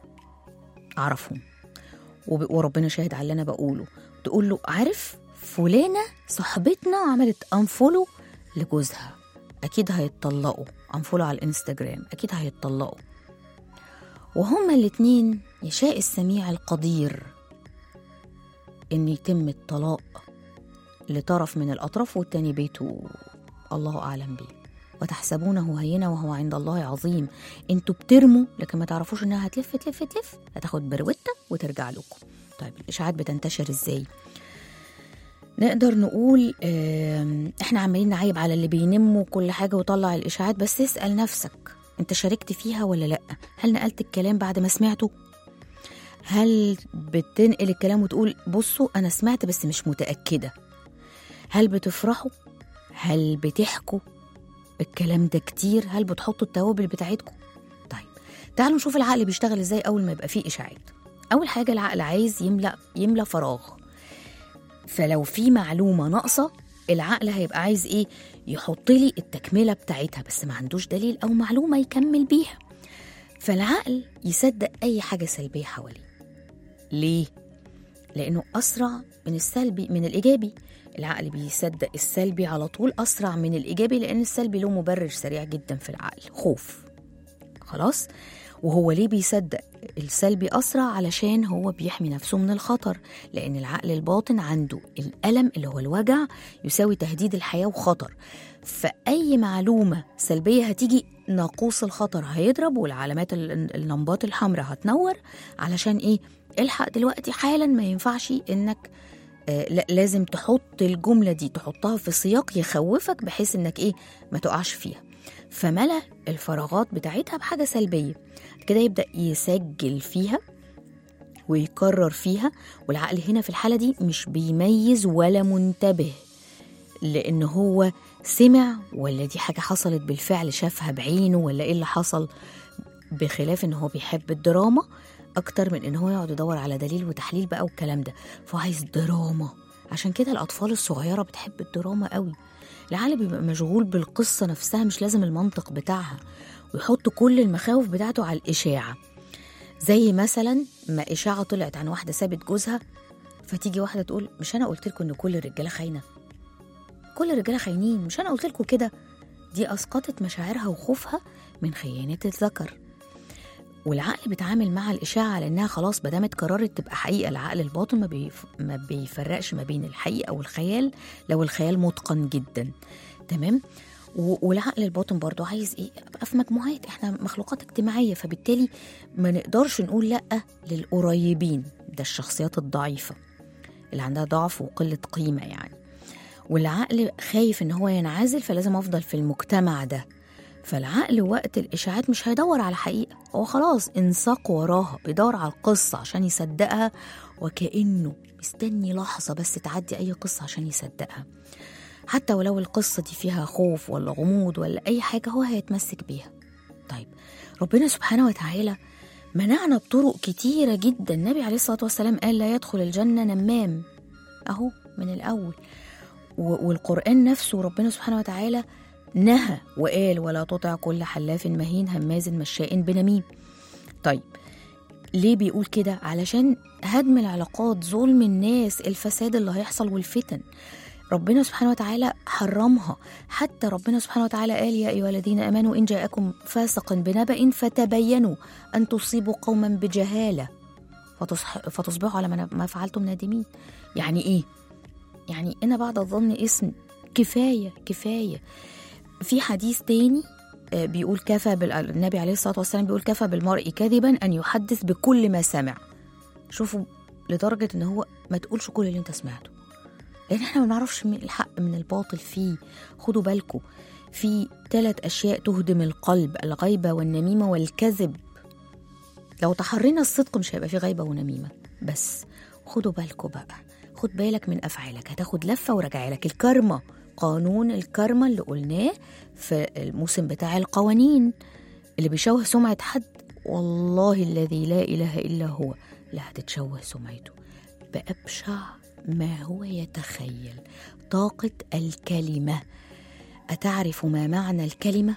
C: اعرفهم وب- وربنا شاهد على اللي انا بقوله تقول له عارف فلانه صاحبتنا عملت انفولو لجوزها اكيد هيتطلقوا انفولو على الانستجرام اكيد هيتطلقوا وهما الاتنين يشاء السميع القدير ان يتم الطلاق لطرف من الاطراف والتاني بيته الله اعلم بيه وتحسبونه هينا وهو عند الله عظيم انتوا بترموا لكن ما تعرفوش انها هتلف تلف تلف هتاخد بروته وترجع لكم طيب الاشاعات بتنتشر ازاي نقدر نقول آم، احنا عمالين نعيب على اللي بينموا كل حاجه وطلع الاشاعات بس اسال نفسك انت شاركت فيها ولا لا هل نقلت الكلام بعد ما سمعته هل بتنقل الكلام وتقول بصوا انا سمعت بس مش متاكده هل بتفرحوا هل بتحكوا الكلام ده كتير هل بتحطوا التوابل بتاعتكم طيب تعالوا نشوف العقل بيشتغل ازاي اول ما يبقى فيه اشاعات اول حاجه العقل عايز يملا يملا فراغ فلو في معلومه ناقصه العقل هيبقى عايز ايه يحط لي التكمله بتاعتها بس ما عندوش دليل او معلومه يكمل بيها فالعقل يصدق اي حاجه سلبيه حواليه ليه لانه اسرع من السلبي من الايجابي العقل بيصدق السلبي على طول اسرع من الايجابي لان السلبي له مبرر سريع جدا في العقل خوف خلاص وهو ليه بيصدق السلبي اسرع علشان هو بيحمي نفسه من الخطر لان العقل الباطن عنده الالم اللي هو الوجع يساوي تهديد الحياه وخطر فاي معلومه سلبيه هتيجي ناقوس الخطر هيضرب والعلامات ال- النمبات الحمراء هتنور علشان ايه الحق دلوقتي حالا ما ينفعش انك آه، لا لازم تحط الجمله دي تحطها في سياق يخوفك بحيث انك ايه ما تقعش فيها فملا الفراغات بتاعتها بحاجه سلبيه كده يبدا يسجل فيها ويكرر فيها والعقل هنا في الحالة دي مش بيميز ولا منتبه لأن هو سمع ولا دي حاجة حصلت بالفعل شافها بعينه ولا إيه اللي حصل بخلاف إن هو بيحب الدراما أكتر من إن هو يقعد يدور على دليل وتحليل بقى والكلام ده فهو عايز دراما عشان كده الأطفال الصغيرة بتحب الدراما قوي العقل بيبقى مشغول بالقصة نفسها مش لازم المنطق بتاعها ويحط كل المخاوف بتاعته على الإشاعة زي مثلا ما إشاعة طلعت عن واحدة سابت جوزها فتيجي واحدة تقول مش أنا قلت لكم إن كل الرجالة خاينة كل الرجالة خاينين مش أنا قلت لكم كده دي أسقطت مشاعرها وخوفها من خيانة الذكر والعقل بيتعامل مع الإشاعة على إنها خلاص بدامت قررت تبقى حقيقة العقل الباطن ما, بيف... ما بيفرقش ما بين الحقيقة والخيال لو الخيال متقن جدا تمام و- والعقل الباطن برضو عايز ايه ابقى في مجموعات احنا مخلوقات اجتماعيه فبالتالي ما نقدرش نقول لا للقريبين ده الشخصيات الضعيفه اللي عندها ضعف وقله قيمه يعني والعقل خايف ان هو ينعزل فلازم افضل في المجتمع ده فالعقل وقت الاشاعات مش هيدور على حقيقه هو خلاص انساق وراها بيدور على القصه عشان يصدقها وكانه مستني لحظه بس تعدي اي قصه عشان يصدقها حتى ولو القصة دي فيها خوف ولا غموض ولا أي حاجة هو هيتمسك بيها طيب ربنا سبحانه وتعالى منعنا بطرق كتيرة جدا النبي عليه الصلاة والسلام قال لا يدخل الجنة نمام أهو من الأول و- والقرآن نفسه ربنا سبحانه وتعالى نهى وقال ولا تطع كل حلاف مهين هماز مشاء بنميم طيب ليه بيقول كده علشان هدم العلاقات ظلم الناس الفساد اللي هيحصل والفتن ربنا سبحانه وتعالى حرمها حتى ربنا سبحانه وتعالى قال يا أيها الذين آمنوا إن جاءكم فاسق بنبأ فتبينوا أن تصيبوا قوما بجهالة فتصح فتصبحوا على ما ما فعلتم نادمين يعني إيه؟ يعني إن بعد الظن اسم كفاية كفاية في حديث تاني آه، بيقول كفى بال... النبي عليه الصلاة والسلام بيقول كفى بالمرء كذبا أن يحدث بكل ما سمع شوفوا لدرجة إن هو ما تقولش كل اللي أنت سمعته لان احنا ما نعرفش من الحق من الباطل فيه خدوا بالكم في ثلاث اشياء تهدم القلب الغيبه والنميمه والكذب لو تحرينا الصدق مش هيبقى في غيبه ونميمه بس خدوا بالكم بقى خد بالك من افعالك هتاخد لفه وراجع لك الكارما قانون الكارما اللي قلناه في الموسم بتاع القوانين اللي بيشوه سمعه حد والله الذي لا اله الا هو لا هتتشوه سمعته بأبشع ما هو يتخيل طاقة الكلمة أتعرف ما معنى الكلمة؟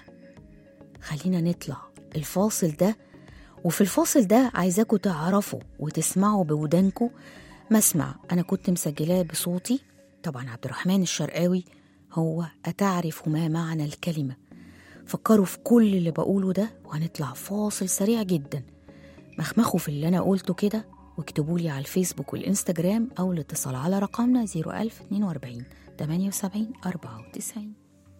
C: خلينا نطلع الفاصل ده وفي الفاصل ده عايزاكم تعرفوا وتسمعوا بودانكم مسمع أنا كنت مسجلاه بصوتي طبعا عبد الرحمن الشرقاوي هو أتعرف ما معنى الكلمة فكروا في كل اللي بقوله ده وهنطلع فاصل سريع جدا مخمخوا في اللي أنا قلته كده واكتبوا لي على الفيسبوك والإنستجرام أو الاتصال على رقمنا 01042 78 94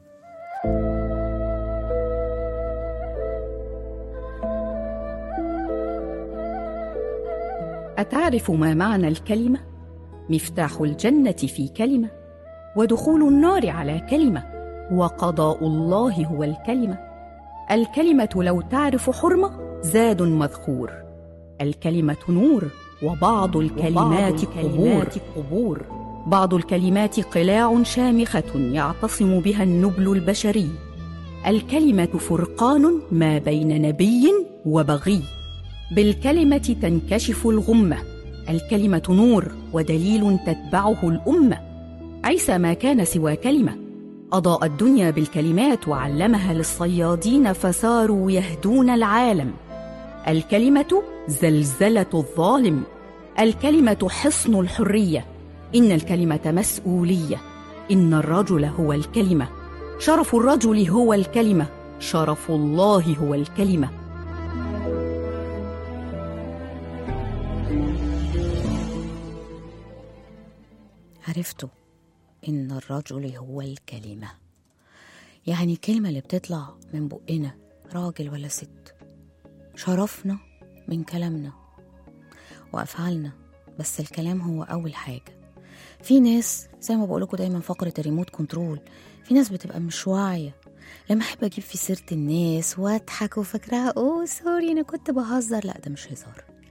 F: أتعرف ما معنى الكلمة؟ مفتاح الجنة في كلمة، ودخول النار على كلمة، وقضاء الله هو الكلمة. الكلمة لو تعرف حرمة زاد مذخور. الكلمة نور، وبعض الكلمات قبور. قبور. بعض الكلمات قلاع شامخة يعتصم بها النبل البشري. الكلمة فرقان ما بين نبي وبغي. بالكلمة تنكشف الغمة الكلمة نور ودليل تتبعه الأمة عيسى ما كان سوى كلمة أضاء الدنيا بالكلمات وعلمها للصيادين فصاروا يهدون العالم الكلمة زلزلة الظالم الكلمة حصن الحرية إن الكلمة مسؤولية إن الرجل هو الكلمة شرف الرجل هو الكلمة شرف الله هو الكلمه
C: عرفتوا إن الرجل هو الكلمة يعني الكلمة اللي بتطلع من بقنا راجل ولا ست شرفنا من كلامنا وأفعالنا بس الكلام هو أول حاجة في ناس زي ما بقولكوا دايما فقرة الريموت كنترول في ناس بتبقى مش واعية لما أحب أجيب في سيرة الناس وأضحك وفاكراها أوه سوري أنا كنت بهزر لا ده مش هزار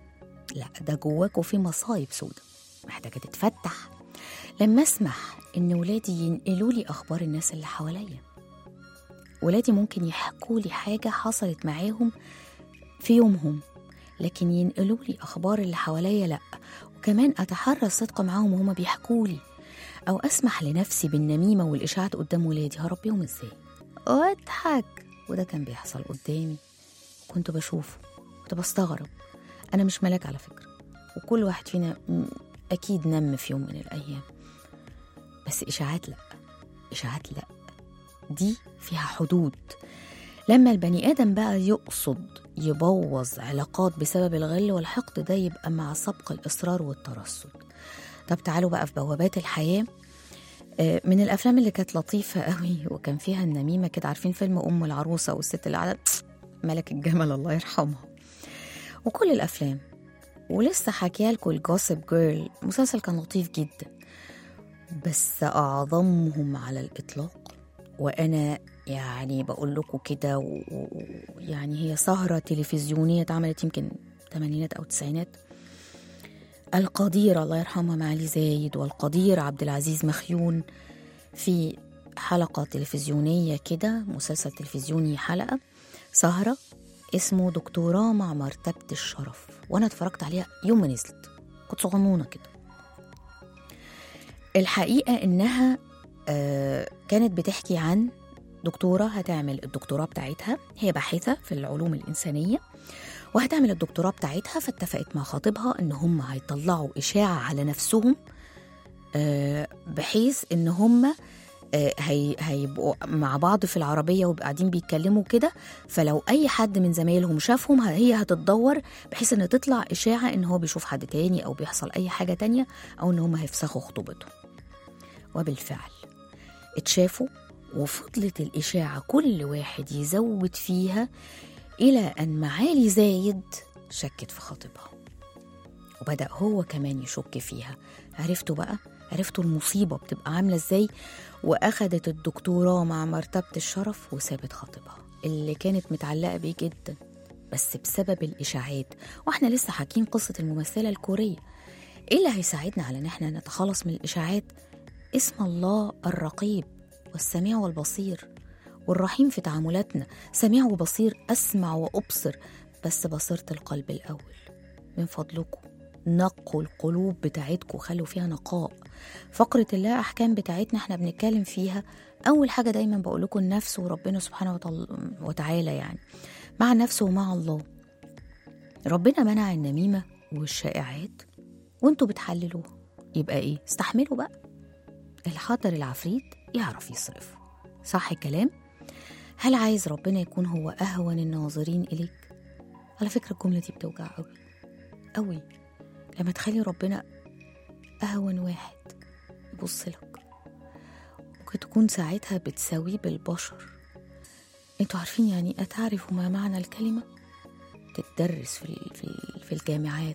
C: لا ده جواكوا في مصايب سودة محتاجة تتفتح لما اسمح ان ولادي ينقلوا لي اخبار الناس اللي حواليا ولادي ممكن يحكوا لي حاجة حصلت معاهم في يومهم لكن ينقلوا لي اخبار اللي حواليا لا وكمان اتحرى الصدق معاهم وهما بيحكوا لي او اسمح لنفسي بالنميمه والاشاعات قدام ولادي هربيهم ازاي واضحك وده كان بيحصل قدامي كنت بشوفه كنت بستغرب انا مش ملاك على فكره وكل واحد فينا م- اكيد نم في يوم من الايام بس اشاعات لا اشاعات لا دي فيها حدود لما البني ادم بقى يقصد يبوظ علاقات بسبب الغل والحقد ده يبقى مع سبق الاصرار والترصد طب تعالوا بقى في بوابات الحياه آه، من الافلام اللي كانت لطيفه قوي وكان فيها النميمه كده عارفين فيلم ام العروسه والست اللي قاعده ملك الجمل الله يرحمها وكل الافلام ولسه حكيها لكم الجوسب جيرل مسلسل كان لطيف جدا بس اعظمهم على الاطلاق وانا يعني بقول لكم كده و- و- ويعني هي سهره تلفزيونيه اتعملت يمكن تمانينات او تسعينات القدير الله يرحمها معالي زايد والقدير عبد العزيز مخيون في حلقة تلفزيونية كده مسلسل تلفزيوني حلقة سهرة اسمه دكتوراه مع مرتبة الشرف وأنا اتفرجت عليها يوم ما نزلت كنت صغنونة كده الحقيقة إنها آه، كانت بتحكي عن دكتورة هتعمل الدكتوراه بتاعتها هي باحثة في العلوم الإنسانية وهتعمل الدكتوراه بتاعتها فاتفقت مع خطيبها ان هم هيطلعوا اشاعه على نفسهم آه، بحيث ان هم آه، هي هيبقوا مع بعض في العربيه ويبقوا قاعدين بيتكلموا كده فلو اي حد من زمايلهم شافهم ه- هي هتتدور بحيث ان تطلع اشاعه ان هو بيشوف حد تاني او بيحصل اي حاجه تانية او ان هم هيفسخوا خطوبتهم وبالفعل اتشافوا وفضلت الاشاعه كل واحد يزود فيها إلى أن معالي زايد شكت في خطيبها وبدأ هو كمان يشك فيها عرفتوا بقى عرفتوا المصيبة بتبقى عاملة ازاي وأخدت الدكتوراه مع مرتبة الشرف وسابت خطيبها اللي كانت متعلقة بيه جدا بس بسبب الإشاعات واحنا لسه حاكين قصة الممثلة الكورية ايه اللي هيساعدنا على ان احنا نتخلص من الإشاعات اسم الله الرقيب والسميع والبصير والرحيم في تعاملاتنا سميع وبصير أسمع وأبصر بس بصيرة القلب الأول من فضلكم نقوا القلوب بتاعتكم خلوا فيها نقاء فقرة الله أحكام بتاعتنا احنا بنتكلم فيها أول حاجة دايما بقول لكم النفس وربنا سبحانه وتعالى- وتعالى يعني مع النفس ومع الله ربنا منع النميمة والشائعات وانتوا بتحللوها يبقى ايه استحملوا بقى الحاضر العفريت يعرف يصرفه صح الكلام هل عايز ربنا يكون هو أهون الناظرين إليك؟ على فكرة الجملة دي بتوجع أوي أوي لما تخلي ربنا أهون واحد يبص لك ممكن تكون ساعتها بتساويه بالبشر انتوا عارفين يعني أتعرفوا ما معنى الكلمة؟ تتدرس في, ال- في, ال- في الجامعات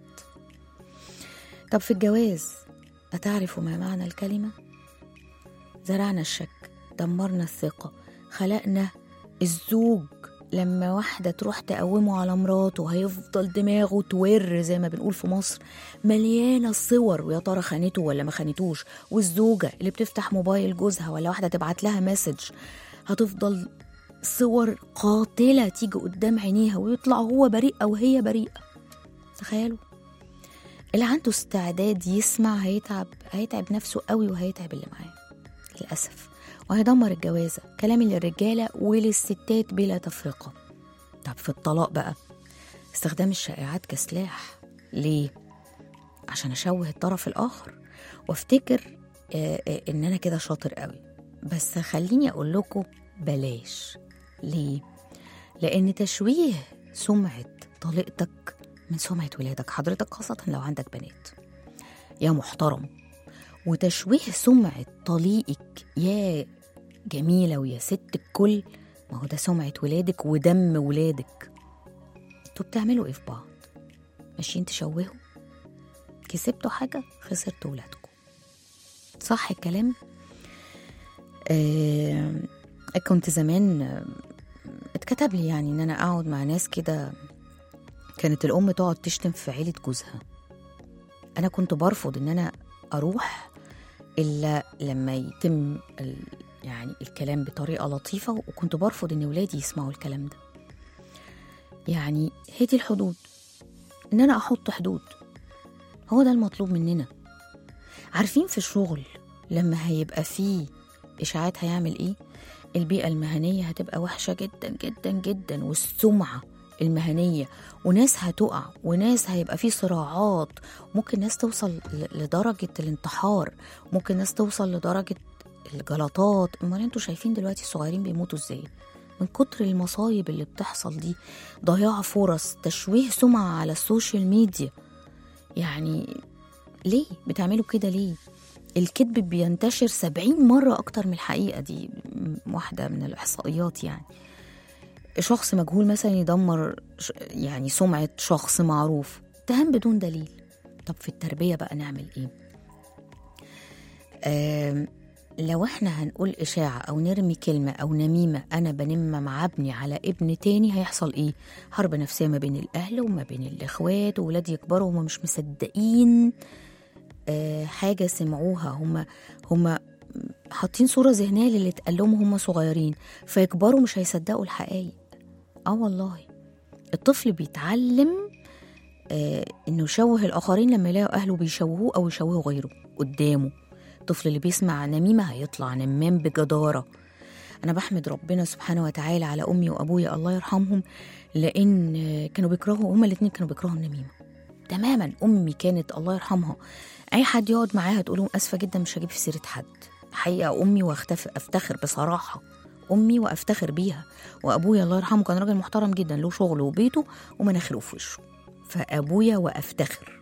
C: طب في الجواز أتعرفوا ما معنى الكلمة؟ زرعنا الشك دمرنا الثقة خلقنا الزوج لما واحدة تروح تقومه على مراته هيفضل دماغه تور زي ما بنقول في مصر مليانة صور ويا ترى خانته ولا ما خانتوش والزوجة اللي بتفتح موبايل جوزها ولا واحدة تبعت لها مسج هتفضل صور قاتلة تيجي قدام عينيها ويطلع هو بريء أو هي بريئة تخيلوا اللي عنده استعداد يسمع هيتعب هيتعب نفسه قوي وهيتعب اللي معاه للأسف وهيدمر الجوازة كلام للرجالة وللستات بلا تفرقة طب في الطلاق بقى استخدام الشائعات كسلاح ليه؟ عشان أشوه الطرف الآخر وافتكر آه، آه، إن أنا كده شاطر قوي بس خليني أقول لكم بلاش ليه؟ لأن تشويه سمعة طليقتك من سمعة ولادك حضرتك خاصة لو عندك بنات يا محترم وتشويه سمعة طليقك يا جميلة ويا ست الكل ما هو ده سمعة ولادك ودم ولادك انتوا بتعملوا ايه في بعض ماشيين تشوهوا كسبتوا حاجة خسرتوا ولادكم صح الكلام آه كنت زمان آه، اتكتب لي يعني ان انا اقعد مع ناس كده كانت الأم تقعد تشتم في عيلة جوزها أنا كنت برفض إن أنا أروح إلا لما يتم ال... يعني الكلام بطريقة لطيفة وكنت برفض إن ولادي يسمعوا الكلام ده يعني هي دي الحدود إن أنا أحط حدود هو ده المطلوب مننا عارفين في الشغل لما هيبقى فيه إشاعات هيعمل إيه؟ البيئة المهنية هتبقى وحشة جدا جدا جدا والسمعة المهنية وناس هتقع وناس هيبقى فيه صراعات ممكن ناس توصل ل- لدرجة الانتحار ممكن ناس توصل لدرجة الجلطات امال انتوا شايفين دلوقتي الصغيرين بيموتوا ازاي من كتر المصايب اللي بتحصل دي ضياع فرص تشويه سمعة على السوشيال ميديا يعني ليه بتعملوا كده ليه الكذب بينتشر سبعين مرة أكتر من الحقيقة دي م- واحدة من الإحصائيات يعني شخص مجهول مثلا يدمر ش- يعني سمعة شخص معروف اتهام بدون دليل طب في التربية بقى نعمل ايه آم، لو احنا هنقول إشاعة أو نرمي كلمة أو نميمة أنا بنم مع ابني على ابن تاني هيحصل إيه؟ حرب نفسية ما بين الأهل وما بين الإخوات وولاد يكبروا وهم مش مصدقين آه، حاجة سمعوها هم هم حاطين صورة ذهنية للي اتقال لهم هم صغيرين فيكبروا مش هيصدقوا الحقائق اه والله الطفل بيتعلم آه انه يشوه الاخرين لما يلاقوا اهله بيشوهوه او يشوهوا غيره قدامه الطفل اللي بيسمع نميمه هيطلع نمام بجداره انا بحمد ربنا سبحانه وتعالى على امي وابويا الله يرحمهم لان آه، كانوا بيكرهوا هما الاتنين كانوا بيكرهوا النميمه تماما امي كانت الله يرحمها اي حد يقعد معاها تقول لهم اسفه جدا مش هجيب في سيره حد حقيقه امي واختفر افتخر بصراحه امي وافتخر بيها وابويا الله يرحمه كان راجل محترم جدا له شغله وبيته ومناخيره في وشه فابويا وافتخر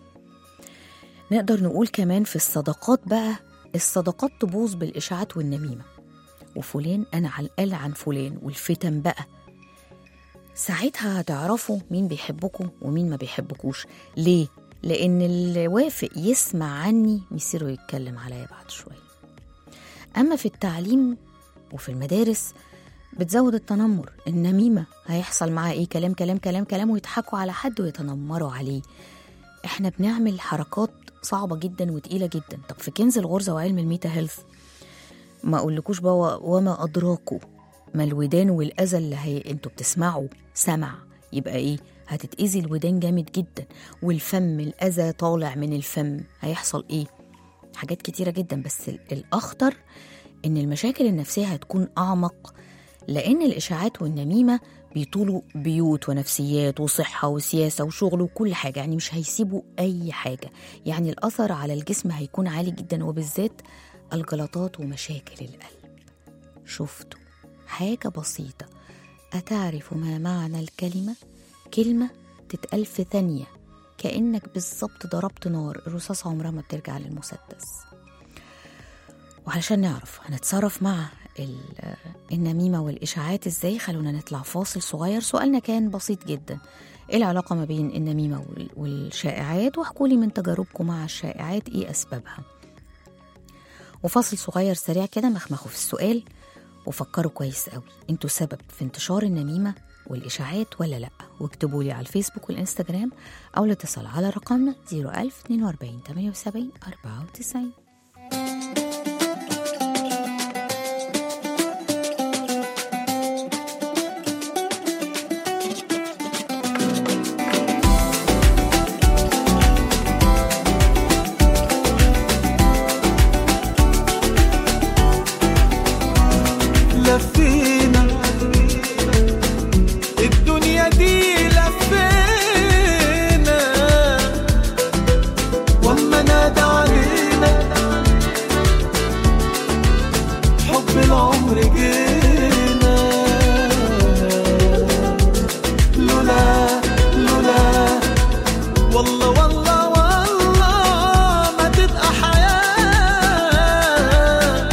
C: نقدر نقول كمان في الصداقات بقى الصداقات تبوظ بالاشاعات والنميمه وفلان انا على الاقل عن فلان والفتن بقى ساعتها هتعرفوا مين بيحبكم ومين ما بيحبكوش ليه لان اللي وافق يسمع عني مصيره يتكلم عليا بعد شويه اما في التعليم وفي المدارس بتزود التنمر النميمة هيحصل معاه ايه كلام كلام كلام كلام ويضحكوا على حد ويتنمروا عليه احنا بنعمل حركات صعبة جدا وتقيلة جدا طب في كنز الغرزة وعلم الميتا هيلث ما اقولكوش بقى و- وما ادراكوا ما الودان والاذى اللي هي انتوا بتسمعوا سمع يبقى ايه هتتأذي الودان جامد جدا والفم الاذى طالع من الفم هيحصل ايه حاجات كتيرة جدا بس ال- الاخطر ان المشاكل النفسية هتكون اعمق لان الاشاعات والنميمة بيطولوا بيوت ونفسيات وصحة وسياسة وشغل وكل حاجة يعني مش هيسيبوا أي حاجة يعني الأثر على الجسم هيكون عالي جدا وبالذات الجلطات ومشاكل القلب شفتوا حاجة بسيطة أتعرف ما معنى الكلمة؟ كلمة تتقال في ثانية كأنك بالظبط ضربت نار الرصاصة عمرها ما بترجع للمسدس وعلشان نعرف هنتصرف مع ال- النميمة والإشاعات إزاي خلونا نطلع فاصل صغير سؤالنا كان بسيط جدا إيه العلاقة ما بين النميمة وال- والشائعات واحكولي من تجاربكم مع الشائعات إيه أسبابها وفاصل صغير سريع كده مخمخوا في السؤال وفكروا كويس قوي انتوا سبب في انتشار النميمة والإشاعات ولا لأ واكتبوا لي على الفيسبوك والإنستجرام أو الاتصال على رقمنا 01042 78 94
E: لفينا الدنيا دي لفينا واما نادى علينا حب العمر جينا لولا لولا والله والله والله ما تبقى حياه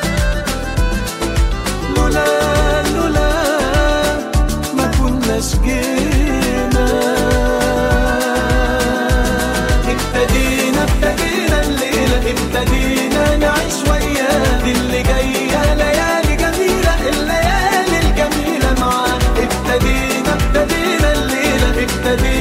E: لولا لولا ما كناش جينا ابتدينا ابتدينا الليلة ابتدينا نعيش وياه دي اللي جاية ليالي جميلة الليالي الجميلة معاك ابتدينا ابتدينا الليلة ابتدينا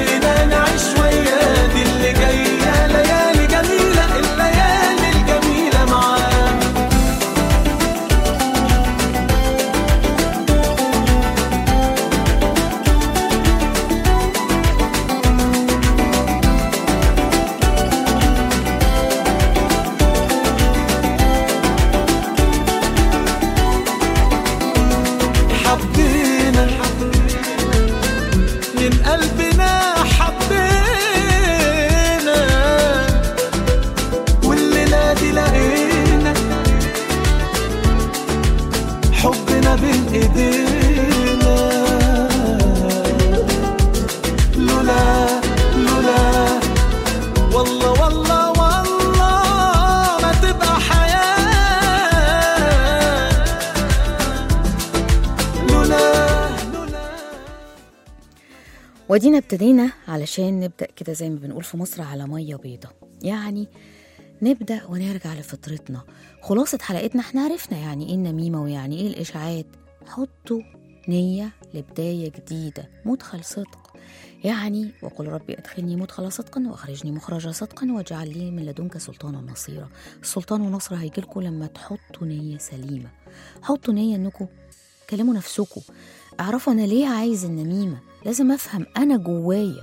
C: ودينا ابتدينا علشان نبدأ كده زي ما بنقول في مصر على مية بيضة يعني نبدأ ونرجع لفطرتنا خلاصة حلقتنا احنا عرفنا يعني ايه النميمة ويعني ايه الإشاعات حطوا نية لبداية جديدة مدخل صدق يعني وقل ربي أدخلني مدخل صدق وأخرجني مخرج صدق واجعل لي من لدنك سلطانا نصيرا السلطان والنصر هيجيلكوا لما تحطوا نية سليمة حطوا نية انكم كلموا نفسكم اعرفوا انا ليه عايز النميمة لازم افهم انا جوايا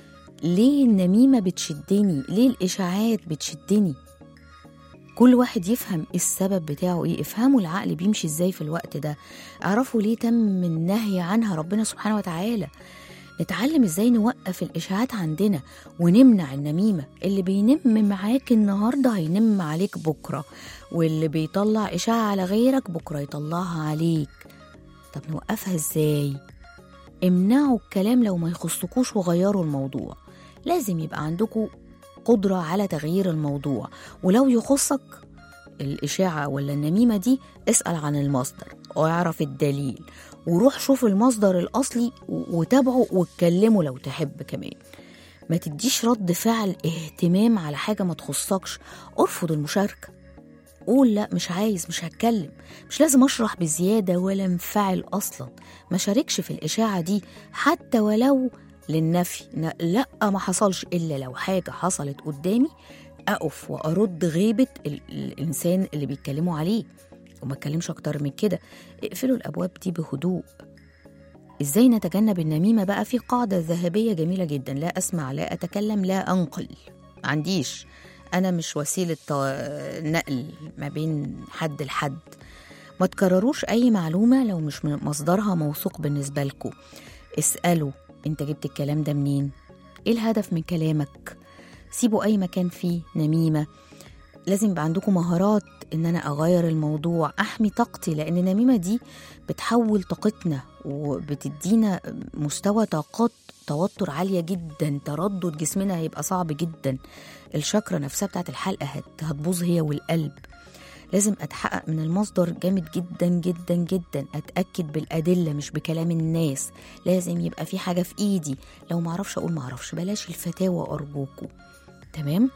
C: ليه النميمة بتشدني ليه الاشاعات بتشدني كل واحد يفهم السبب بتاعه ايه افهموا العقل بيمشي ازاي في الوقت ده اعرفوا ليه تم النهي عنها ربنا سبحانه وتعالى نتعلم ازاي نوقف الاشاعات عندنا ونمنع النميمه اللي بينم معاك النهارده هينم عليك بكره واللي بيطلع اشاعه على غيرك بكره يطلعها عليك طب نوقفها ازاي امنعوا الكلام لو ما يخصكوش وغيروا الموضوع لازم يبقى عندكم قدرة على تغيير الموضوع ولو يخصك الإشاعة ولا النميمة دي اسأل عن المصدر واعرف الدليل وروح شوف المصدر الأصلي و- وتابعه واتكلمه لو تحب كمان ما تديش رد فعل اهتمام على حاجة ما تخصكش ارفض المشاركة قول لا مش عايز مش هتكلم مش لازم اشرح بزيادة ولا انفعل اصلا ما شاركش في الاشاعة دي حتى ولو للنفي ن- لا ما حصلش الا لو حاجة حصلت قدامي اقف وارد غيبة ال- الانسان اللي بيتكلموا عليه وما اتكلمش اكتر من كده اقفلوا الابواب دي بهدوء ازاي نتجنب النميمة بقى في قاعدة ذهبية جميلة جدا لا اسمع لا اتكلم لا انقل ما عنديش انا مش وسيلة تو- نقل ما بين حد لحد ما تكرروش اي معلومة لو مش من مصدرها موثوق بالنسبة لكم اسألوا انت جبت الكلام ده منين ايه الهدف من كلامك سيبوا اي مكان فيه نميمة لازم يبقى عندكم مهارات ان انا اغير الموضوع احمي طاقتي لان النميمه دي بتحول طاقتنا وبتدينا مستوى طاقات توتر عاليه جدا تردد جسمنا هيبقى صعب جدا الشاكرا نفسها بتاعت الحلقه هت- هتبوظ هي والقلب لازم اتحقق من المصدر جامد جدا جدا جدا اتاكد بالادله مش بكلام الناس لازم يبقى في حاجه في ايدي لو معرفش اقول معرفش بلاش الفتاوى ارجوكوا تمام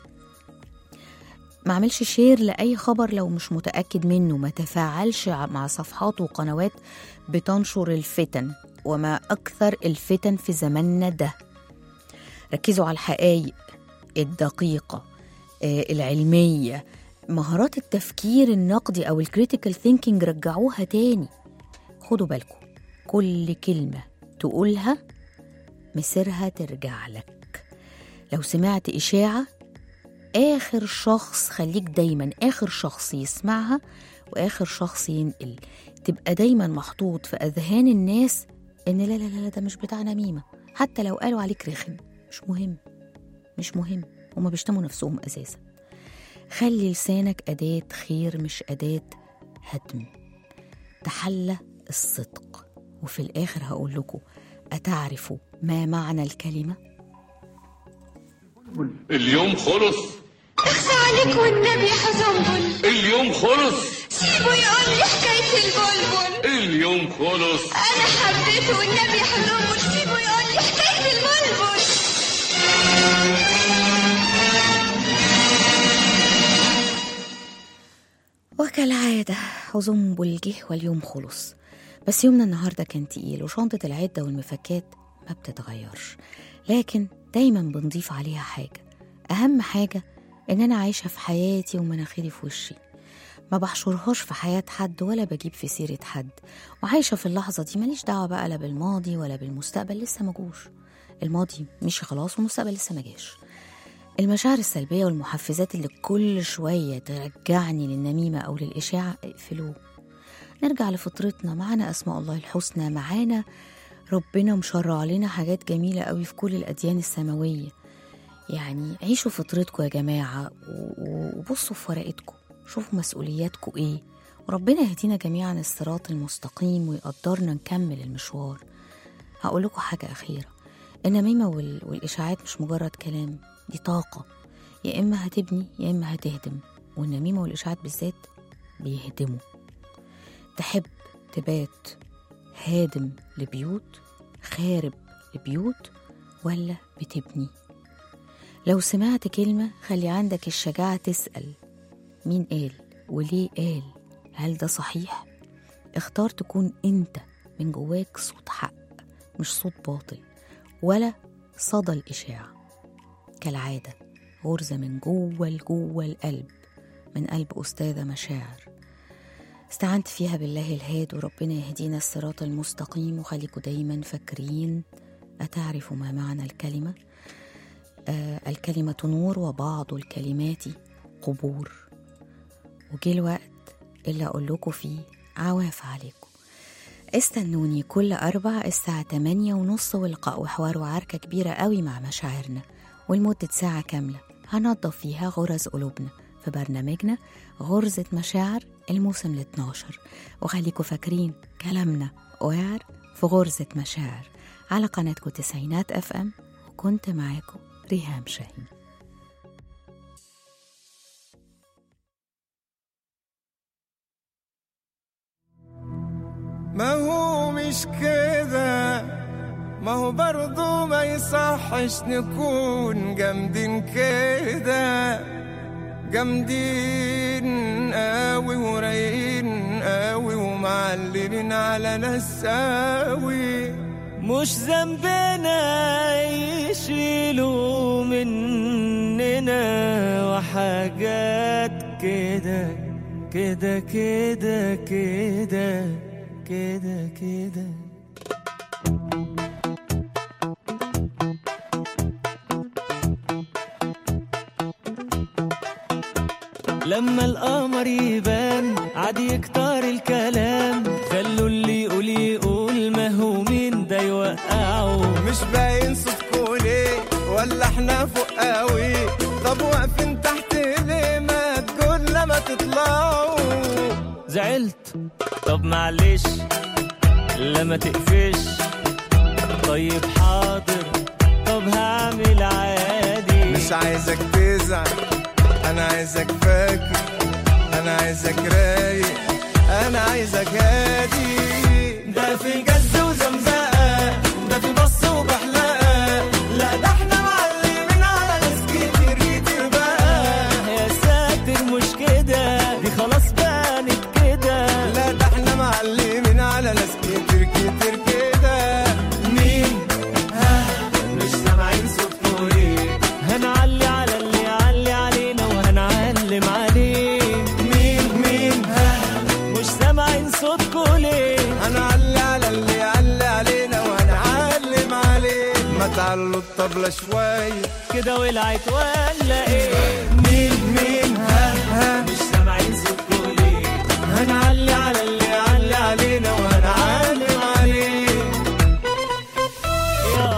C: ما اعملش شير لاي خبر لو مش متاكد منه ما تفاعلش ع- مع صفحات وقنوات بتنشر الفتن وما اكثر الفتن في زماننا ده ركزوا على الحقائق الدقيقه آه، العلميه مهارات التفكير النقدي او الكريتيكال ثينكينج رجعوها تاني خدوا بالكم كل كلمه تقولها مصيرها ترجع لك لو سمعت اشاعه آخر شخص خليك دايما آخر شخص يسمعها وآخر شخص ينقل تبقى دايما محطوط في أذهان الناس إن لا لا لا ده مش بتاع نميمة حتى لو قالوا عليك رخم مش مهم مش مهم هما بيشتموا نفسهم أساسا خلي لسانك أداة خير مش أداة هدم تحلى الصدق وفي الآخر هقول لكم أتعرفوا ما معنى الكلمة؟
G: اليوم خلص
H: اخفى عليك والنبي حزنبل
G: اليوم خلص
H: سيبه يقول لي حكاية البلبل
G: اليوم خلص
H: أنا حبيته والنبي حزنبل سيبه يقول لي حكاية البلبل
C: وكالعادة حزنبل جه واليوم خلص بس يومنا النهاردة كان تقيل وشنطة العدة والمفكات ما بتتغيرش لكن دايما بنضيف عليها حاجة أهم حاجة إن أنا عايشة في حياتي ومناخيري في وشي ما بحشرهاش في حياة حد ولا بجيب في سيرة حد وعايشة في اللحظة دي ماليش دعوة بقى لا بالماضي ولا بالمستقبل لسه مجوش الماضي مشي خلاص والمستقبل لسه مجاش المشاعر السلبية والمحفزات اللي كل شوية ترجعني للنميمة أو للإشاعة اقفلوه نرجع لفطرتنا معانا أسماء الله الحسنى معانا ربنا مشرع لنا حاجات جميلة قوي في كل الأديان السماوية يعني عيشوا فطرتكم يا جماعة و- وبصوا في ورقتكم شوفوا مسؤولياتكم ايه وربنا يهدينا جميعا الصراط المستقيم ويقدرنا نكمل المشوار هقول لكم حاجة أخيرة النميمة وال- والإشاعات مش مجرد كلام دي طاقة يا إما هتبني يا إما هتهدم والنميمة والإشاعات بالذات بيهدموا تحب تبات هادم لبيوت خارب لبيوت ولا بتبني لو سمعت كلمة خلي عندك الشجاعة تسأل مين قال وليه قال هل ده صحيح اختار تكون انت من جواك صوت حق مش صوت باطل ولا صدى الإشاعة كالعادة غرزة من جوه لجوه القلب من قلب أستاذة مشاعر استعنت فيها بالله الهاد وربنا يهدينا الصراط المستقيم وخليكوا دايما فاكرين أتعرفوا ما معنى الكلمة آه الكلمة نور وبعض الكلمات قبور وجه الوقت اللي أقول لكم فيه عواف عليكم استنوني كل أربع الساعة تمانية ونص ولقاء وحوار وعركة كبيرة قوي مع مشاعرنا ولمدة ساعة كاملة هنضف فيها غرز قلوبنا في برنامجنا غرزة مشاعر الموسم ال 12 وخليكوا فاكرين كلامنا وعر في غرزة مشاعر على قناتكم تسعينات اف ام وكنت معاكم ريهام شاهين
I: ما هو مش كده ما هو برضو ما يصحش نكون جامدين كده جامدين قوي ورايقين قوي ومعلمين على ناس قوي
E: مش ذنبنا يشيلوا مننا وحاجات كده كده كده كده كده كده لما القمر يبان عادي يكتر الكلام خلوا اللي يقول يقول ما هو مين ده يوقعه
I: مش باين صوتكوا ليه ولا احنا فوق قوي طب واقفين تحت ليه ما تقول لما تطلعوا
E: زعلت طب معلش لما تقفش طيب حاضر طب هعمل عادي
I: مش عايزك تزعل انا عايزك فاكر انا عايزك رايق انا عايزك هادي ده في جز وزمزقه ده في بص وبحلقه لا ده احنا معلمين على ناس كتير كتير بقى
E: يا ساتر مش كده دي خلاص بانت كده
I: لا ده احنا معلمين على ناس كتير كتير كده مين ها مش سامعين صوتكوا ليه
E: هنعلي على اللي يعلي علينا وهنعلم عليه
I: مين مين ها
E: مش سامعين صوتكوا ليه
I: هنعلي على اللي يعلي علينا وهنعلم عليه ما تعلوا الطبلة شوية
E: كده ولعت ولا ايه
I: مين مين ها ها
E: مش سامعين صوتكوا ليه
I: هنعلي على اللي يعلي علينا وهنعلم عليه
E: يلا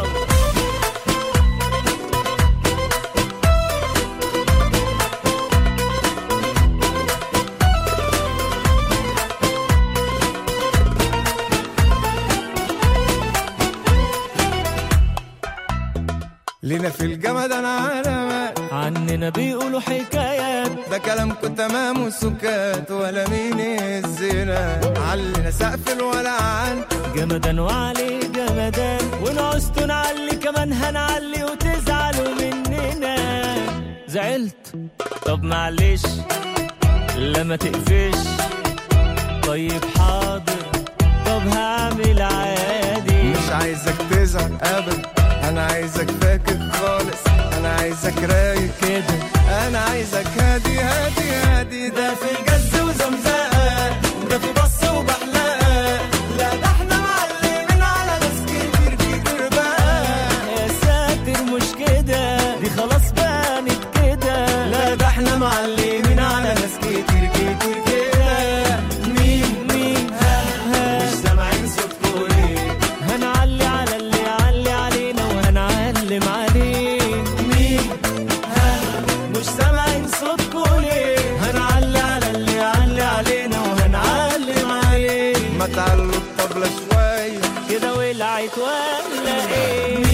I: لينا في الجمد انا علامات
E: عننا بيقولوا حكايات
I: ده كلامكم تمام وسكات ولا مين الزنا علنا سقف الولعان
E: جمدان وعليه جمدان ونعوزتوا نعلي كمان هنعلي وتزعلوا مننا زعلت طب معلش لما تقفش طيب حاضر طب هعمل عادي
I: مش عايزك تزعل ابدا انا عايزك فاكر خالص انا عايزك رايق
E: كده
I: انا عايزك هادي هادي هادي ده في جز وزمزقه ده في بص وبحلقه لا ده احنا معلمين على ناس كتير كتير بقى
E: يا ساتر مش كده دي خلاص بانت كده
I: لا ده احنا معلمين على ناس كتير كتير كده مين مين ها ها مش سامعين صوتكوا ليه
E: هنعلي على اللي يعلي علينا وهنعلم عليه
I: مين ها
E: مش سامعين صوتكوا ليه
I: هنعلي على اللي يعلي علينا وهنعلم عليه ما تعلوا الطبلة شوية
E: كده ولعت ولا ايه